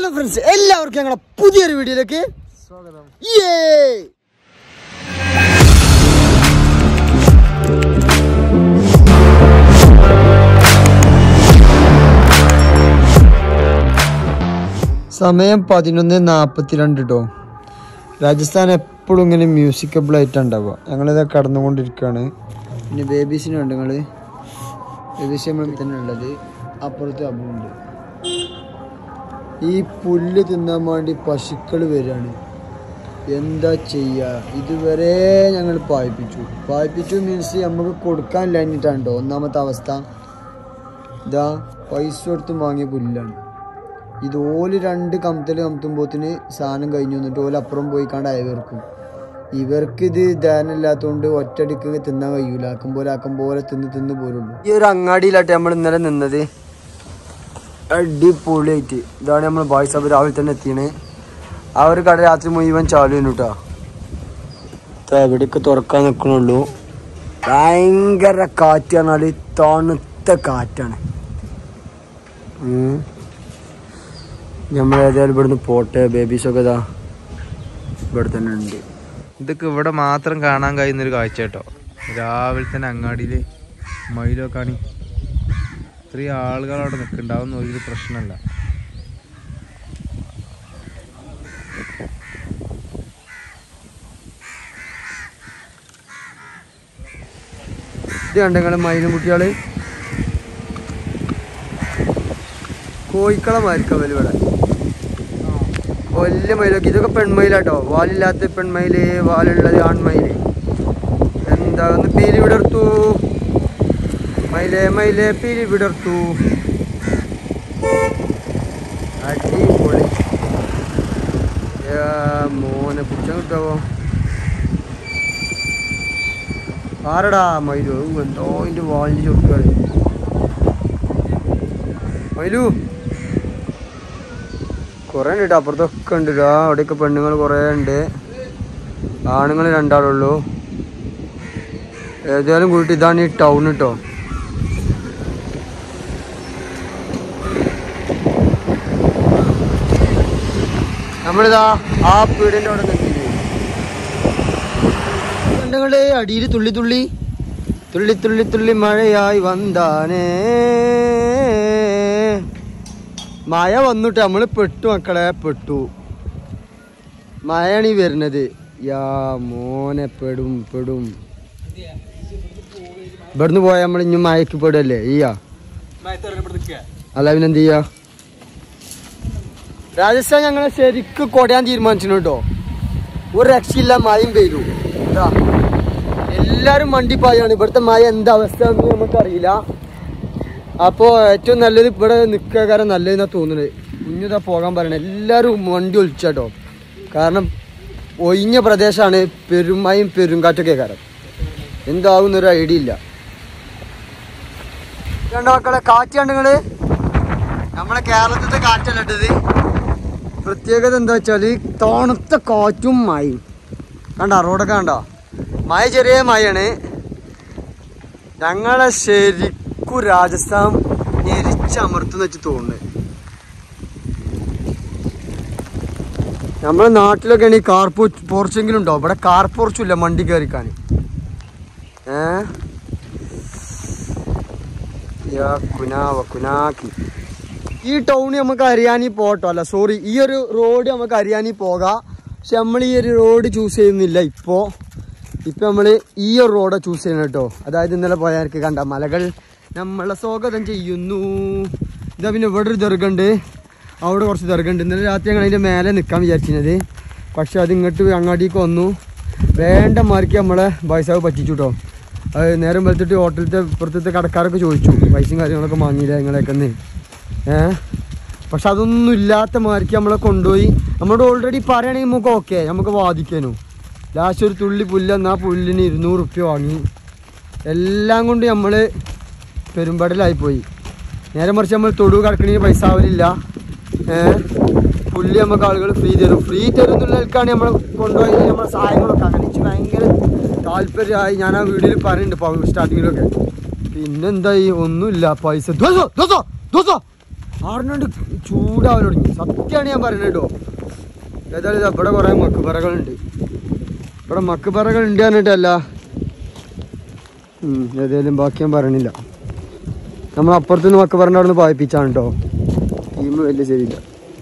Hello friends എല്ലാവർക്കും ഞങ്ങളുടെ പുതിയൊരു വീഡിയോയിലേക്ക് സ്വാഗതം യേ സമയം പതിനൊന്ന് നാൽപ്പത്തിരണ്ട് കേട്ടോ രാജസ്ഥാൻ എപ്പോഴും ഇങ്ങനെ മ്യൂസിക്കബിൾ ആയിട്ടാണ് ഉണ്ടാവുക ഞങ്ങളിത് കടന്നുകൊണ്ടിരിക്കുകയാണ് പിന്നെ ബേബീസിന് ഉണ്ട് നിങ്ങൾ ബേബീസ് നമ്മൾ തന്നെ ഉള്ളത് അപ്പുറത്ത് അബുണ്ട് ഈ പുല്ല് തിന്നാൻ വേണ്ടി പശുക്കൾ വരികയാണ് എന്താ ചെയ്യുക ഇതുവരെ ഞങ്ങൾ പായിപ്പിച്ചു പായിപ്പിച്ചു മീൻസ് നമുക്ക് കൊടുക്കാൻ ഇല്ലാഞ്ഞിട്ടാണ് കേട്ടോ ഒന്നാമത്തെ അവസ്ഥ ഇതാ പൈസ കൊടുത്ത് വാങ്ങിയ പുല്ലാണ് ഇത് ഓല് രണ്ട് കമത്തൽ കമത്തുമ്പോത്തിന് സാധനം കഴിഞ്ഞു എന്നിട്ട് ഓല് അപ്പുറം പോയി കണ്ട് അയവർക്കും ഇവർക്ക് ഇത് ധ്യാനമില്ലാത്തതുകൊണ്ട് ഒറ്റടിക്ക് തിന്നാൻ കഴിയൂല ആക്കും പോലെ ആക്കും പോലെ തിന്ന് തിന്ന് പോരുള്ളൂ ഈ ഒരു അങ്ങാടിയിലാട്ടെ നമ്മൾ ഇന്നലെ നിന്നത് അടിപൊളിയായിട്ട് ഇതാണ് നമ്മൾ ബോയ്സ് അപ്പോൾ രാവിലെ തന്നെ എത്തിയത് ആ ഒരു കട രാത്രി മുഴുവൻ ചാലു ചെയ്യുന്നു കേട്ടോ എവിടേക്ക് തുറക്കാൻ നിൽക്കണുള്ളൂ ഭയങ്കര കാറ്റ് പറഞ്ഞാൽ തണുത്ത കാറ്റാണ് നമ്മൾ ഏതായാലും ഇവിടുന്ന് പോട്ടെ ബേബീസൊക്കെ ഇതാ ഇവിടെ തന്നെ ഉണ്ട് ഇതൊക്കെ ഇവിടെ മാത്രം കാണാൻ കഴിയുന്ന ഒരു കാഴ്ച കേട്ടോ രാവിലെ തന്നെ അങ്ങാടിയിൽ മയിലൊക്കെയാണ് ഇത്രയും ആളുകൾ അവിടെ നിൽക്കുന്നുണ്ടാവുന്ന ഒരു പ്രശ്നമല്ല ഇത് കണ്ട നിങ്ങള് മയിലും കുട്ടികള് കോഴിക്കളമായിരിക്കും അവര് ഇവിടെ വലിയ മയിലൊക്കെ ഇതൊക്കെ പെൺമയിലാട്ടോ വാലില്ലാത്ത പെൺമയില് വാലുള്ളത് ആൺമയില് എന്താ ഒന്ന് പീലി വിടർത്തു മയിലേ മയിലേ പീലി വിടർത്തു അടിപൊളി ഏ, മോനെ പിടിച്ചാൻ കിട്ടാവോ ആരടാ മയിലു എന്തോ ഇതിന്റെ വാലിന്റെ ചൊട്ടുകള് മയിലു കൊറേ ഉണ്ട് ട്ടോ. അപ്പുറത്തൊക്കെ ഉണ്ട് ട്ടോ. അവിടെയൊക്കെ പെണ്ണുങ്ങൾ കൊറേ ഉണ്ട് ആണുങ്ങൾ രണ്ടാളുള്ളൂ ഏതായാലും കൂട്ടി ഇതാണ് ഈ ടൗൺ കേട്ടോ നമ്മളിതാ ആ പീടിന്റെ അവിടെ നിൽക്കില്ലേ കണ്ടങ്ങളെ അടിയിൽ തുള്ളി തുള്ളി തുള്ളി തുള്ളി തുള്ളി മഴയായി വന്താനേ മഴ വന്നിട്ട് നമ്മള് പെട്ടു മക്കളെ പെട്ടു മഴയാണ് ഈ വരുന്നത് യാ മോനെ പെടും പെടും ഇവിടുന്ന് പോയാൽ നമ്മൾ ഇനി മഴക്ക് പെടല്ലേ ഈയാ അല്ല പിന്നെന്ത് ചെയ്യാ രാജസ്ഥാൻ ഞങ്ങളെ ശരിക്ക് കൊടയാൻ തീരുമാനിച്ചു കേട്ടോ ഒരു രക്ഷയില്ല മഴയും പെയ്തു ഇതാ എല്ലാരും മണ്ടിപ്പായാണ് ഇവിടുത്തെ മഴ എന്താ അവസ്ഥ എന്ന് നമുക്കറിയില്ല അപ്പോ ഏറ്റവും നല്ലത് ഇവിടെ നിൽക്കുക കാരണം നല്ലതെന്നാ തോന്നുന്നത് കുഞ്ഞിതാ പോകാൻ പറയണേ എല്ലാരും വണ്ടി ഒളിച്ചാട്ടോ കാരണം ഒഴിഞ്ഞ പ്രദേശമാണ് പെരുമയും പെരുങ്കാറ്റൊക്കെ കാരണം എന്താവുന്നൊരു ഐഡിയ ഇല്ല രണ്ടു മക്കളെ കാറ്റ് കണ്ടുങ്ങള് നമ്മളെ കേരളത്തിലെ കാറ്റല്ല ഇട്ടത് പ്രത്യേകത എന്താ വെച്ചാൽ തണുത്ത കാറ്റും മഴയും കണ്ട റോഡൊക്കെ കണ്ടോ മഴ ചെറിയ മഴയാണ് ഞങ്ങളെ ശരിക്കും രാജസ്ഥാൻ ഞെരിച്ചമർത്തുന്ന വെച്ച് തോന്നുന്നത് നമ്മളെ നാട്ടിലൊക്കെ ആണെങ്കിൽ കാർ പോർച്ചെങ്കിലും ഉണ്ടോ ഇവിടെ കാർ പോർച്ചും ഇല്ല മണ്ടി കയറിക്കാൻ ഏ യാ കുനാവ കുനാക്കി ഈ ടൗണ് നമുക്ക് ഹരിയാനി പോട്ടോ അല്ല സോറി ഈ ഒരു റോഡ് നമുക്ക് ഹരിയാനി പോകാം പക്ഷെ നമ്മൾ ഈ ഒരു റോഡ് ചൂസ് ചെയ്യുന്നില്ല ഇപ്പോ ഇപ്പൊ നമ്മള് ഈ ഒരു റോഡ് ചൂസ് ചെയ്യണം കേട്ടോ അതായത് ഇന്നലെ പോയവർക്ക് കണ്ട മലകൾ നമ്മളെ സ്വാഗതം ചെയ്യുന്നു ഇതാ പിന്നെ ഇവിടെ ഒരു ദർഗുണ്ട് അവിടെ കുറച്ച് ദർഗുണ്ട് ഇന്നലെ രാത്രി ഞങ്ങൾ അതിന്റെ മേലെ നിൽക്കാൻ വിചാരിച്ചിരുന്നത് പക്ഷെ അത് ഇങ്ങോട്ട് അങ്ങാടിക്ക് വന്നു വേണ്ട മാർക്ക് നമ്മളെ ബൈസാവ് പറ്റിച്ചു കേട്ടോ അത് നേരം വെളുത്തിട്ട് ഹോട്ടലത്തെ ഇപ്പുറത്തെ കടക്കാരൊക്കെ ചോദിച്ചു പൈസയും കാര്യങ്ങളൊക്കെ വാങ്ങിയില്ല നിങ്ങളെയൊക്കെ ഏ പക്ഷെ അതൊന്നും ഇല്ലാത്ത മാർക്ക് നമ്മളെ കൊണ്ടുപോയി നമ്മളോട് ഓൾറെഡി പറയണെങ്കിൽ നമുക്ക് ഓക്കെ നമുക്ക് വാദിക്കാനോ ലാസ്റ്റ് ഒരു തുള്ളി പുല്ലെന്നാ പുല്ലിന് ഇരുന്നൂറ് റുപ്യ വാങ്ങി എല്ലാം കൊണ്ട് നമ്മൾ പെരുമ്പടലായിപ്പോയി നേരെ മറിച്ച് നമ്മൾ തൊടു കിടക്കണമെങ്കിൽ പൈസ ആവലില്ല ഏ പുല്ല് നമുക്ക് ആളുകൾ ഫ്രീ തരും ഫ്രീ തരും എന്നുള്ളവർക്കാണ് നമ്മൾ കൊണ്ടുപോയി നമ്മളെ സഹായങ്ങളൊക്കെ അങ്ങനെ എനിക്ക് ഭയങ്കര താല്പര്യമായി ഞാൻ ആ വീഡിയോയിൽ പറയുന്നുണ്ട് സ്റ്റാർട്ടിങ്ങിലൊക്കെ പിന്നെന്തായി ഒന്നുമില്ല പൈസ ദോസോ ദോസോ ദോസോ ആറിനോണ്ട് ചൂടാവൽ തുടങ്ങി സത്യമാണ് ഞാൻ പറയുന്നത് കേട്ടോ ഏതായാലും ഇതാ ഇവിടെ കുറേ മക്കുപറകളുണ്ട് ഇവിടെ മക്കുപറകൾ ഉണ്ട് പറഞ്ഞിട്ടല്ല ഉം, ഏതായാലും ബാക്കി ഞാൻ പറയണില്ല നമ്മൾ അപ്പുറത്തുനിന്ന് മക്കുപറൻ്റെ അവിടെ നിന്ന് പായിപ്പിച്ചാണ് കേട്ടോ ടീം വലിയ ശരിയില്ല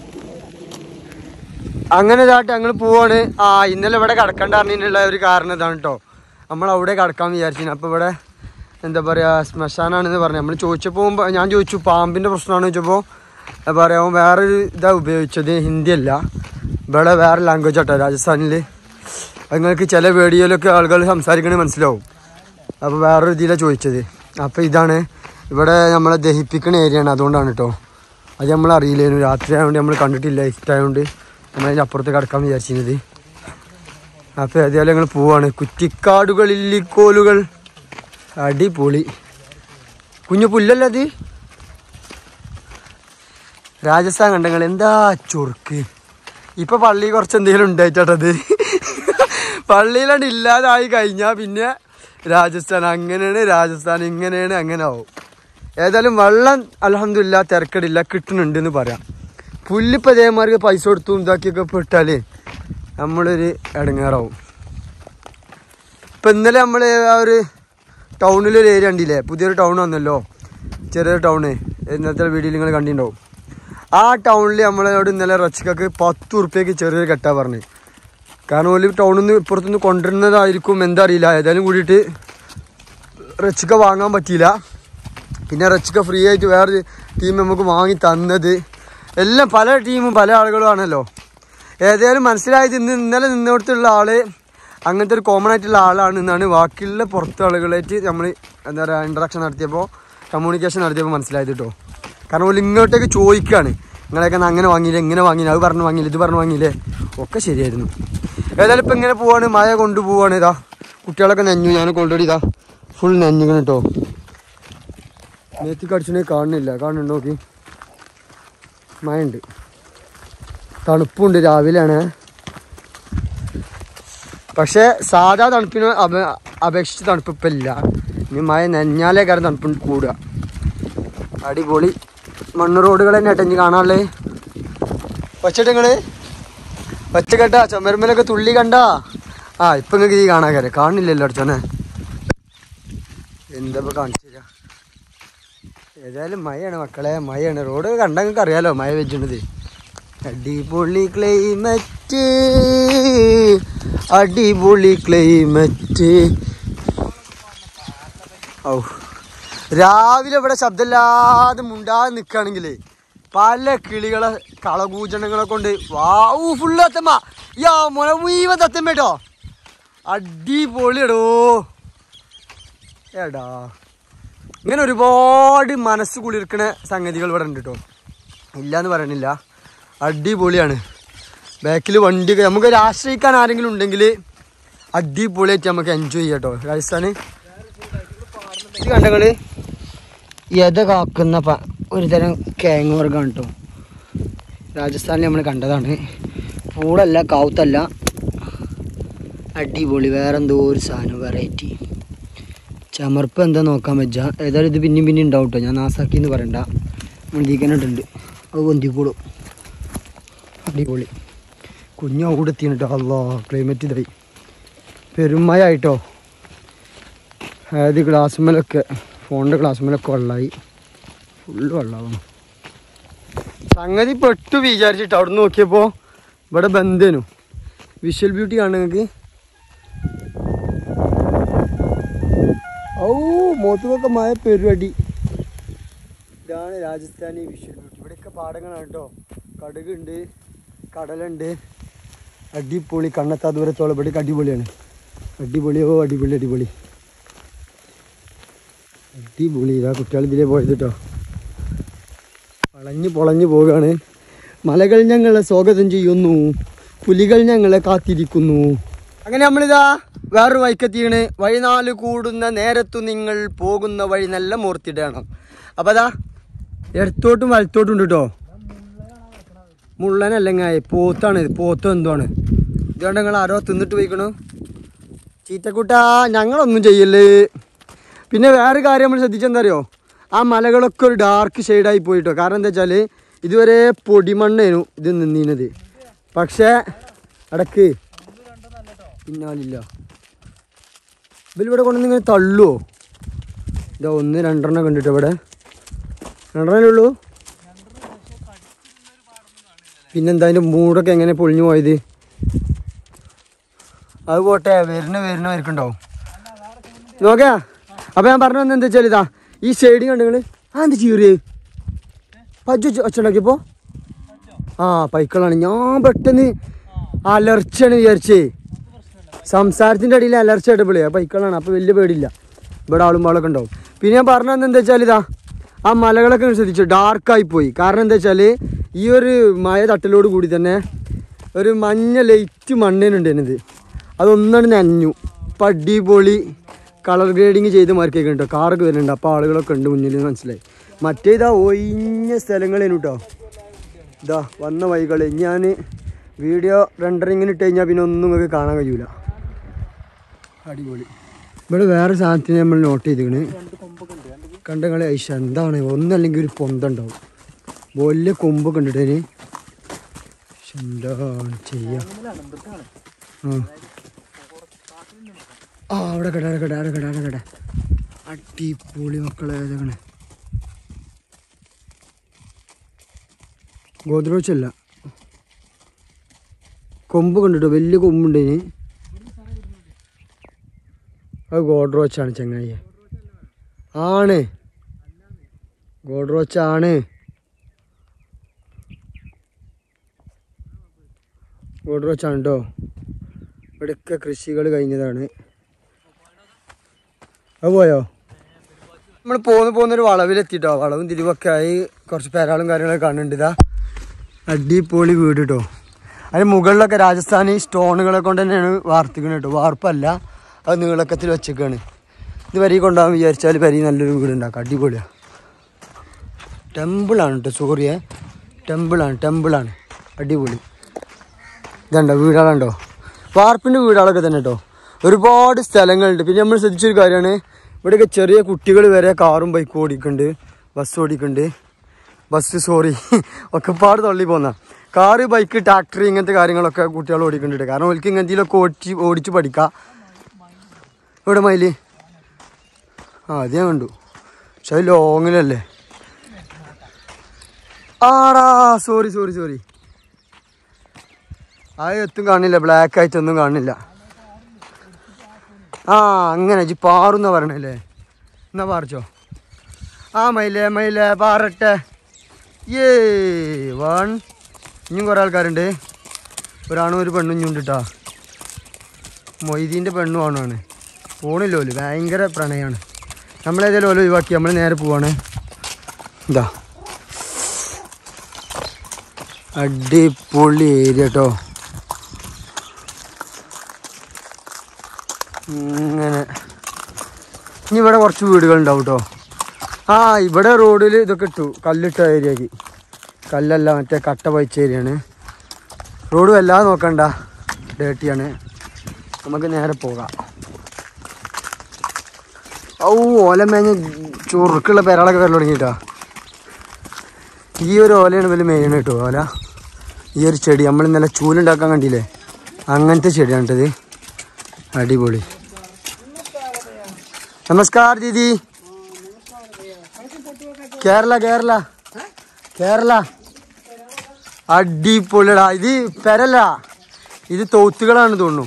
അങ്ങനെ ഇതാട്ട് ഞങ്ങൾ പോവാണ് ആ ഇന്നലെ ഇവിടെ കിടക്കണ്ട പറഞ്ഞതിനുള്ള ഒരു കാരണം ഇതാണ് കേട്ടോ നമ്മൾ അവിടെ കിടക്കാന്ന് വിചാരിച്ചു അപ്പോൾ ഇവിടെ എന്താ പറയുക ശ്മശാനാണെന്ന് പറഞ്ഞു നമ്മൾ ചോദിച്ചപ്പോൾ ഞാൻ ചോദിച്ചു പാമ്പിൻ്റെ പ്രശ്നമാണെന്ന് ചോദിച്ചപ്പോൾ എന്താ പറയുക അവൻ വേറൊരു ഇതാ ഉപയോഗിച്ചത് ഹിന്ദി അല്ല ഇവിടെ വേറെ ലാംഗ്വേജ് ആട്ടോ രാജസ്ഥാനിൽ നിങ്ങൾക്ക് ചില വീഡിയോയിലൊക്കെ ആളുകൾ സംസാരിക്കണേ മനസ്സിലാവും അപ്പോൾ വേറൊരു ഇതിലാണ് ചോദിച്ചത് അപ്പോൾ ഇതാണ് ഇവിടെ നമ്മളെ ദഹിപ്പിക്കണ ഏരിയയാണ് അതുകൊണ്ടാണ് കേട്ടോ അത് നമ്മൾ അറിയില്ലായിരുന്നു രാത്രി ആയതുകൊണ്ട് നമ്മൾ കണ്ടിട്ടില്ല ഇഷ്ടമായതുകൊണ്ട് നമ്മൾ അതിൻ്റെ അപ്പുറത്ത് കിടക്കാൻ വിചാരിച്ചിരുന്നത് അപ്പോൾ ഏതായാലും ഞങ്ങൾ പോവാണ് കുറ്റിക്കാടുകളില്ലിക്കോലുകൾ അടിപൊളി കുഞ്ഞു പുല്ലല്ല അത് രാജസ്ഥാൻ കണ്ടങ്ങൾ എന്താ ചൊറുക്ക് ഇപ്പൊ പള്ളി കുറച്ച് എന്തെങ്കിലും ഉണ്ടായിട്ടത് പള്ളിയിലാണ് ഇല്ലാതായി കഴിഞ്ഞാൽ പിന്നെ രാജസ്ഥാൻ അങ്ങനെയാണ് രാജസ്ഥാൻ ഇങ്ങനെയാണ് അങ്ങനെ ആവും ഏതായാലും വെള്ളം അലഹമില്ല തിരക്കടില്ല കിട്ടുന്നുണ്ട് എന്ന് പറയാം പുല്ലിപ്പോൾ ഇതേമാതിരി പൈസ കൊടുത്തു ഇതാക്കിയൊക്കെ പെട്ടാലേ നമ്മളൊരു ഇടങ്ങേറാവും ഇപ്പം ഇന്നലെ നമ്മൾ ആ ഒരു ടൗണിലൊരു ഏരിയ ഉണ്ടില്ലേ പുതിയൊരു ടൗൺ വന്നല്ലോ ചെറിയൊരു ടൗണ് ഇന്നത്തെ വീഡിയോയിൽ നിങ്ങൾ കണ്ടിട്ടുണ്ടാവും ആ ടൗണിൽ നമ്മളോട് ഇന്നലെ റച്ചിക്കൊക്കെ പത്ത് ഉറുപ്പ്യക്ക് ചെറിയൊരു കെട്ടാ പറഞ്ഞു കാരണം ഒരു ടൗണിൽ നിന്ന് ഇപ്പുറത്തുനിന്ന് കൊണ്ടുവരുന്നതായിരിക്കും എന്താ അറിയില്ല ഏതായാലും കൂടിയിട്ട് റച്ചിക്ക വാങ്ങാൻ പറ്റിയില്ല പിന്നെ റച്ചിക്ക ഫ്രീ ആയിട്ട് വേറൊരു ടീം നമുക്ക് വാങ്ങി തന്നത് എല്ലാം പല ടീമും പല ആളുകളും ആണല്ലോ ഏതായാലും മനസ്സിലായത് ഇന്ന് ഇന്നലെ നിന്നിടത്തുള്ള ആള് അങ്ങനത്തെ ഒരു കോമൺ ആയിട്ടുള്ള ആളാണ് എന്നാണ് ബാക്കിയുള്ള പുറത്തെ ആളുകളായിട്ട് നമ്മൾ എന്താ പറയുക ഇൻട്രഡക്ഷൻ നടത്തിയപ്പോൾ കമ്മ്യൂണിക്കേഷൻ നടത്തിയപ്പോൾ മനസ്സിലായത് കേട്ടോ കാരണം ഓല് ഇങ്ങോട്ടേക്ക് ചോദിക്കുകയാണ് നിങ്ങളെയൊക്കെ അങ്ങനെ വാങ്ങിയില്ലേ ഇങ്ങനെ വാങ്ങിയില്ല അത് പറഞ്ഞു വാങ്ങിയില്ല ഇത് പറഞ്ഞു വാങ്ങിയില്ലേ ഒക്കെ ശരിയായിരുന്നു ഏതായാലും ഇപ്പം ഇങ്ങനെ പോവാണ് മഴ കൊണ്ടുപോവാണ് ഇതാ കുട്ടികളൊക്കെ നനഞ്ഞു ഞാൻ കൊണ്ടുപോയി ഇതാ ഫുൾ നനഞ്ഞിക്കണം കേട്ടോ മേത്തി കടിച്ചിനെ കാണുന്നില്ല കാണുന്നുണ്ടോ നോക്കി മഴയുണ്ട് തണുപ്പുണ്ട് രാവിലെയാണ് പക്ഷേ സാധാ തണുപ്പിന് അപ അപേക്ഷിച്ച് തണുപ്പ് ഇപ്പം ഇല്ല ഇനി മഴ നനഞ്ഞാലേ കാരണം തണുപ്പ് കൂടുക അടിപൊളി മണ്ണ് റോഡുകൾ തന്നെ ഇട്ടഞ്ഞ് കാണാനുള്ളത് വച്ചിട്ടങ്ങള് വച്ച കേട്ടാ ചുമരുമലൊക്കെ തുള്ളി കണ്ടാ ആ ഇപ്പൊ നിങ്ങൾക്ക് ഈ കാണാൻ കാര്യം കാണില്ലല്ലോ അടച്ചോനെ എന്താ ഇപ്പൊ കാണിച്ചു തരാ ഏതായാലും മഴയാണ് മക്കളെ മഴയാണ് റോഡ് കണ്ടാൽ നിങ്ങൾക്ക് അറിയാലോ മഴ വെച്ചിട്ടത് അടിപൊളി ക്ലൈമറ്റ് അടിപൊളി ക്ലൈമറ്റ് ഔ രാവിലെ ഇവിടെ ശബ്ദമില്ലാതെ മുണ്ടാതെ നിൽക്കുകയാണെങ്കിൽ പല കിളികളെ കളകൂചനങ്ങളെ കൊണ്ട് വാവു ഫുള്ള് തത്തമ്മ യാ മുന മുഴുവൻ തത്തമ്മ കേട്ടോ അടിപൊളിയടോ എടാ ഇങ്ങനെ ഒരുപാട് മനസ്സ് കുളിർക്കണ സംഗതികൾ ഇവിടെ ഉണ്ട് കേട്ടോ ഇല്ല എന്ന് പറയണില്ല അടിപൊളിയാണ് ബാക്കിൽ വണ്ടി നമുക്ക് ആശ്രയിക്കാൻ ആരെങ്കിലും ഉണ്ടെങ്കിൽ അടിപൊളിയായിട്ട് നമുക്ക് എൻജോയ് ചെയ്യാം കേട്ടോ രാജസ്ഥാന് ഇത് കണ്ടങ്ങള് യഥ കാക്കുന്ന പ- ഒരു തരം കേങ്ങ് വർഗ്ഗമാണ് കേട്ടോ രാജസ്ഥാനിൽ നമ്മൾ കണ്ടതാണ് പൂളല്ല കാവുത്തല്ല അടിപൊളി വേറെ എന്തോ ഒരു സാധനം വെറൈറ്റി ചമർപ്പ് എന്താ നോക്കാൻ പറ്റുക ഏതായാലും ഇത് പിന്നെയും പിന്നെയും ഉണ്ടാവും കേട്ടോ ഞാൻ നാസാക്കി എന്ന് പറയണ്ട മുന്തിക്കാനായിട്ടുണ്ട് അത് പൊന്തിക്കോളും അടിപൊളി കുഞ്ഞു അവിടെ എത്തിയാണ് കേട്ടോ അല്ലോ ക്ലൈമറ്റ് ഇതായി പെരുമഴ ആയിട്ടോ അതായത് ഗ്ലാസ്മേലൊക്കെ ഫോണിൻ്റെ ഗ്ലാസ്മേലൊക്കെ വെള്ളമായി ഫുള്ള് വെള്ളമാകുന്നു സംഗതി പെട്ടു വിചാരിച്ചിട്ട് അവിടെ നോക്കിയപ്പോൾ ഇവിടെ ബന്ധനു വിഷ്വൽ ബ്യൂട്ടി കാണുക നിങ്ങൾക്ക് ഔ മോത്തുമൊക്കെ മഴ പെരുവടി ഇതാണ് രാജസ്ഥാനി വിഷ്വൽ ബ്യൂട്ടി ഇവിടെയൊക്കെ പാടങ്ങളാണ് കേട്ടോ കടുകുണ്ട് കടലുണ്ട് അടിപൊളി കണ്ണെത്താ ദൂരത്തോളം ഇവിടേക്ക് അടിപൊളിയാണ് അടിപൊളിയോ അടിപൊളി അടിപൊളി അടിപൊളി ഇതാ കുട്ടികൾ ഇതിലേ പോയത് കേട്ടോ വളഞ്ഞു പൊളഞ്ഞു പോവുകയാണ് മലകൾ ഞങ്ങളെ സ്വാഗതം ചെയ്യുന്നു പുലികൾ ഞങ്ങളെ കാത്തിരിക്കുന്നു അങ്ങനെ നമ്മളിതാ വേറൊരു വൈക്കെത്തിയാണ് വഴി നാല് കൂടുന്ന നേരത്തു നിങ്ങൾ പോകുന്ന വഴി നല്ല മൂർത്തിടണം അപ്പം അതാ ഇടത്തോട്ടും വലത്തോട്ടും ഉണ്ട് കേട്ടോ മുള്ളനല്ലെങ്കിൽ പോത്താണ് ഇത് പോത്ത് എന്തുവാണ് ഇതുകൊണ്ട് നിങ്ങൾ ആരോ തിന്നിട്ട് പോയിക്കണു ചീറ്റക്കുട്ടാ ഞങ്ങളൊന്നും ചെയ്യല്ലേ പിന്നെ വേറെ കാര്യം നമ്മൾ ശ്രദ്ധിച്ചെന്താ അറിയോ ആ മലകളൊക്കെ ഒരു ഡാർക്ക് ഷെയ്ഡായി പോയിട്ടോ കാരണം എന്താ വെച്ചാൽ ഇതുവരെ പൊടിമണ്ണേനു ഇത് നിന്നീനത് പക്ഷേ അടക്ക് പിന്നാലില്ല ഇവരിവിടെ കൊണ്ടുവന്ന് ഇങ്ങനെ തള്ളുവോ ഇതാ ഒന്ന് രണ്ടെണ്ണം കണ്ടിട്ട് ഇവിടെ രണ്ടെണ്ണല്ലേ ഉള്ളൂ പിന്നെന്താ അതിൻ്റെ മൂടൊക്കെ എങ്ങനെ പൊളിഞ്ഞു പോയത് അത് പോട്ടെ വരുന്ന വരുന്ന വരക്കുണ്ടാവും നോക്കാ അപ്പൊ ഞാൻ പറഞ്ഞു വന്നത് എന്താ വെച്ചാൽ ഇതാ ഈ ഷെയ്ഡി കണ്ടുങ്ങള് ആ എന്ത് ചീറിയേ പജ്ജ ഒച്ചുണ്ടാക്കിയപ്പോ ആ പൈക്കളാണ് ഞാൻ പെട്ടെന്ന് അലർച്ചയാണ് വിചാരിച്ചേ സംസാരത്തിന്റെ അടിയിൽ അലർച്ച ആയിട്ടപ്പോഴേ ആ പൈക്കളാണ് അപ്പൊ വലിയ പേടിയില്ല ഇവിടെ ആളും പാളൊക്കെ ഉണ്ടാവും പിന്നെ ഞാൻ പറഞ്ഞു വന്നത് എന്താ വെച്ചാൽ ഇതാ ആ മലകളൊക്കെ ഒന്ന് ശ്രദ്ധിച്ചു ഡാർക്കായി പോയി കാരണം എന്താ വെച്ചാൽ ഈ ഒരു മഴ തട്ടലോട് കൂടി തന്നെ ഒരു മഞ്ഞ ലൈറ്റ് മണ്ണേനുണ്ട് ഇത് അതൊന്നാണ് നനഞ്ഞു ഇപ്പം അടിപൊളി കളർ ഗ്രേഡിങ് ചെയ്ത് മാർക്കൊക്കെ കേട്ടോ കാറൊക്കെ വരുന്നുണ്ട് അപ്പോൾ ആളുകളൊക്കെ ഉണ്ട് മുന്നിൽ എന്ന് മനസ്സിലായി മറ്റേ ഇതാ ഒഴിഞ്ഞ സ്ഥലങ്ങളേനു കേട്ടോ ഇതാ വന്ന വഴികൾ ഞാൻ വീഡിയോ റെൻഡറിങ്ങിന് ഇട്ട് കഴിഞ്ഞാൽ പിന്നെ ഒന്നും നിങ്ങൾക്ക് കാണാൻ കഴിയൂല അടിപൊളി ഇവിടെ വേറെ സാധനത്തിന് നമ്മൾ നോട്ട് ചെയ്തിക്കണ് കണ്ടങ്ങളെ ഐഷ എന്താണ് ഒന്നല്ലെങ്കിൽ ഒരു പൊന്തുണ്ടാവും വലിയ കൊമ്പ് കണ്ടിട്ടേന് എന്താണ് ചെയ്യാ ആ. ആ അവിടെ കട അവിടെ കട അവിടെ കട അവിടെ കട അടിപൊളി മക്കളെ ഏതാണ് ഗോദ്രോച്ചല്ല കൊമ്പ് കണ്ടിട്ടോ വലിയ കൊമ്പുണ്ടേന് അത് ഗോഡ്രോച്ചാണ് ചങ്ങായി ആണ് ഗോഡ്രോച്ചാണ് ഗോഡ്രോച്ചാണ് കേട്ടോ ഇവിടെയൊക്കെ കൃഷികൾ കഴിഞ്ഞതാണ് അത് പോയോ നമ്മൾ പോന്ന് പോകുന്നൊരു വളവിലെത്തിട്ടോ വളവും തിരിവൊക്കെ ആയി കുറച്ച് പേരാളും കാര്യങ്ങളൊക്കെ കാണുന്നുണ്ട് ഇതാ അടിപൊളി വീട് കേട്ടോ അതിന് മുകളിലൊക്കെ രാജസ്ഥാനി സ്റ്റോണുകളെ കൊണ്ട് തന്നെയാണ് വാർത്തിക്കുന്നത് കേട്ടോ വാർപ്പല്ല അത് നീളക്കത്തിൽ വെച്ചേക്കാണ് ഇത് വരി കൊണ്ടാകാൻ വിചാരിച്ചാൽ വരി നല്ലൊരു വീട് ഉണ്ടാക്കാം അടിപൊളിയാണ് ടെമ്പിളാണ് കേട്ടോ സോറിയേ ടെമ്പിളാണ് ടെമ്പിളാണ് അടിപൊളി ഇതുണ്ടോ വീടുകളുണ്ടോ വാർപ്പിൻ്റെ വീടുകളൊക്കെ തന്നെ കേട്ടോ ഒരുപാട് സ്ഥലങ്ങളുണ്ട് പിന്നെ നമ്മൾ ശ്രദ്ധിച്ചൊരു കാര്യമാണ് ഇവിടെയൊക്കെ ചെറിയ കുട്ടികൾ വരെ കാറും ബൈക്കും ഓടിക്കുന്നുണ്ട് ബസ് ഓടിക്കുന്നുണ്ട് ബസ് സോറി ഒക്കെ പാട് തള്ളി പോന്ന കാറ് ബൈക്ക് ട്രാക്ടർ ഇങ്ങനത്തെ കാര്യങ്ങളൊക്കെ കുട്ടികൾ ഓടിക്കുന്നുണ്ട് കാരണം അവർക്ക് ഇങ്ങനത്തേലൊക്കെ ഓടിച്ച് ഓടിച്ച് പഠിക്കാം ഇവിടെ മയില് ആ അത് ഞാൻ കണ്ടു പക്ഷെ അത് ലോങ്ങിലല്ലേ ആടാ സോറി സോറി സോറി ആ എത്തും കാണില്ല ബ്ലാക്ക് ആയിട്ടൊന്നും കാണില്ല ആ അങ്ങനെ ജി പാറുന്ന പറയണല്ലേ എന്നാ പാറിച്ചോ ആ മയിലേ മയിലേ പാറട്ടെ ഏ വൺ ഇനിയും കുറേ ആൾക്കാരുണ്ട് ഒരാണും ഒരു പെണ്ണും ഇഞ്ഞുണ്ട് കേട്ടോ മൊയ്തീൻ്റെ പെണ്ണും ആണാണ് പോണില്ല ഓല് ഭയങ്കര പ്രണയമാണ് നമ്മളേതായാലും ഓല ഒഴിവാക്കി നമ്മൾ നേരെ പോവാണ് ഇതാ അടിപൊളി ഏരിയ കേട്ടോ ഇങ്ങനെ ഇനി ഇവിടെ കുറച്ച് വീടുകളുണ്ടാവും കേട്ടോ ആ ഇവിടെ റോഡിൽ ഇതൊക്കെ ഇട്ടു കല്ലിട്ട ഏരിയക്ക് കല്ലല്ല മറ്റേ കട്ട പഴിച്ച ഏരിയയാണ് റോഡ് വല്ലാതെ നോക്കണ്ട ഡേട്ടിയാണ് നമുക്ക് നേരെ പോകാം ഔ ഓലമേഞ്ഞ് ചുറുക്കുള്ള പെരളൊക്കെ വരൽ തുടങ്ങിയിട്ടാ ഈ ഒരു ഓലയാണ് വലിയ മെയിൻ കേട്ടോ ഓല ഈ ഒരു ചെടി നമ്മൾ ഇന്നലെ ചൂലുണ്ടാക്കാൻ കണ്ടില്ലേ അങ്ങനത്തെ ചെടിയാണ് കേട്ടത് അടിപൊളി നമസ്കാർ ദീദി കേരള കേരള കേരള അടിപൊളിടാ ഇത് പെരല്ല ഇത് തോത്തുകളാണ് തോന്നുന്നു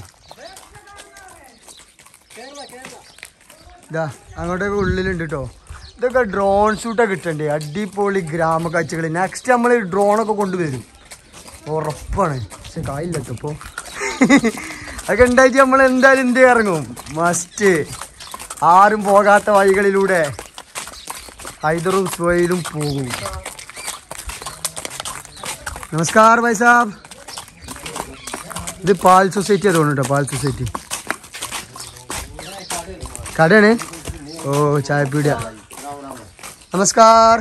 ഇതാ അങ്ങോട്ടൊക്കെ ഉള്ളിലുണ്ട് കേട്ടോ ഇതൊക്കെ ഡ്രോൺ ഷൂട്ടൊക്കെ കിട്ടണ്ടേ അടിപൊളി ഗ്രാമ കാഴ്ചകൾ നെക്സ്റ്റ് നമ്മൾ ഡ്രോണൊക്കെ കൊണ്ടുവരും ഉറപ്പാണ് പക്ഷെ കായില്ല കേട്ടോ ഇപ്പോൾ അതൊക്കെ ഉണ്ടായിട്ട് നമ്മൾ എന്തായാലും ഇന്ത്യ ഇറങ്ങും മസ്റ്റ് ആരും പോകാത്ത വഴികളിലൂടെ ഹൈദറും സുഹൈലും പോകും നമസ്കാർ ഭായ് സാബ് ഇത് പാൽ സൊസൈറ്റി തോന്നുന്നു കേട്ടോ പാൽ സൊസൈറ്റി കടയാണ് ഓ ചായപ്പീടിയ നമസ്കാർ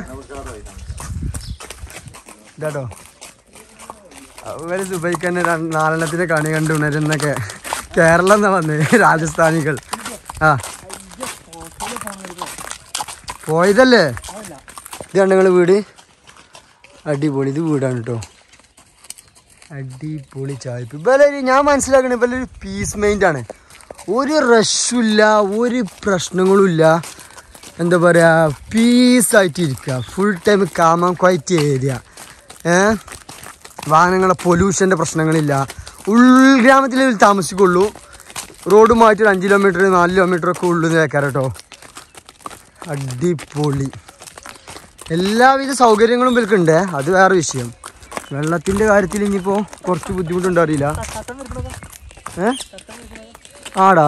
ഇതാട്ടോ അവര് ദുബൈക്ക് തന്നെ ര- നാലെണ്ണത്തിന്റെ കണി കണ്ട് ഉണരുന്നൊക്കെ കേരളം എന്നാ വന്നേ രാജസ്ഥാനികൾ ആ പോയതല്ലേ ഇതാണ് നിങ്ങൾ വീട് അടിപൊളി ഇത് വീടാണ് കേട്ടോ അടിപൊളി ചായപ്പ് ഇവലൊരു ഞാൻ മനസ്സിലാക്കണ ഇവലൊരു പീസ് മൈൻഡ് ആണ് ഒരു റഷുമില്ല ഒരു പ്രശ്നങ്ങളും ഇല്ല എന്താ പറയുക പീസായിട്ട് ഇരിക്കുക full time calm and quiet area ഏ വാഹനങ്ങളെ പൊല്യൂഷൻ്റെ പ്രശ്നങ്ങളില്ല ഉൾഗ്രാമത്തിൽ ഇവർ താമസിക്കുള്ളൂ റോഡുമായിട്ട് ഒരു അഞ്ച് കിലോമീറ്റർ നാല് കിലോമീറ്റർ ഒക്കെ ഉള്ളു കേൾക്കാം കേട്ടോ അടിപൊളി എല്ലാവിധ സൗകര്യങ്ങളും ഇവർക്കുണ്ട് അത് വേറെ വിഷയം വെള്ളത്തിൻ്റെ കാര്യത്തിൽ ഇനിയിപ്പോൾ കുറച്ച് ബുദ്ധിമുട്ടുണ്ടോ അറിയില്ല ഏ ആടാ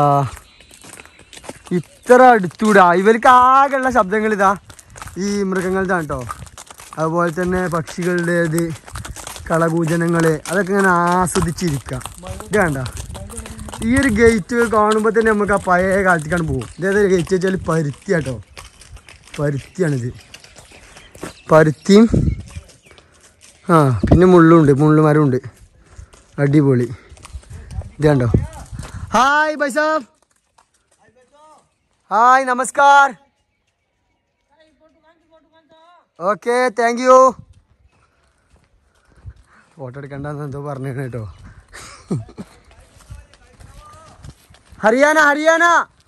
ഇത്ര അടുത്തൂടാ ഇവർക്ക് ആകെയുള്ള ശബ്ദങ്ങൾ ഇതാ ഈ മൃഗങ്ങളുടെയാണ് കേട്ടോ അതുപോലെ തന്നെ പക്ഷികളുടേത് കളകൂജനങ്ങൾ അതൊക്കെ ഇങ്ങനെ ആസ്വദിച്ചിരിക്കാം ഇത് വേണ്ട ഈ ഒരു ഗേറ്റ് കാണുമ്പോൾ തന്നെ നമുക്ക് ആ പഴയ കാലത്തേക്കാണ് പോകും ഇതേതൊരു ഗേറ്റ് വെച്ചാൽ പരുത്തി കേട്ടോ പരുത്തിയാണിത് പരുത്തിയും ആ പിന്നെ മുള്ളുണ്ട് മുള്ളുമരമുണ്ട് അടിപൊളി ഇത് കണ്ടോ ഹായ് ബൈ സാബ് ഹായ് നമസ്കാർ ഓക്കെ താങ്ക് യു ഫോട്ടോ എടുക്കണ്ടെന്ന് എന്തോ പറഞ്ഞു കേട്ടോ ഹരിയാന ഹരിയാന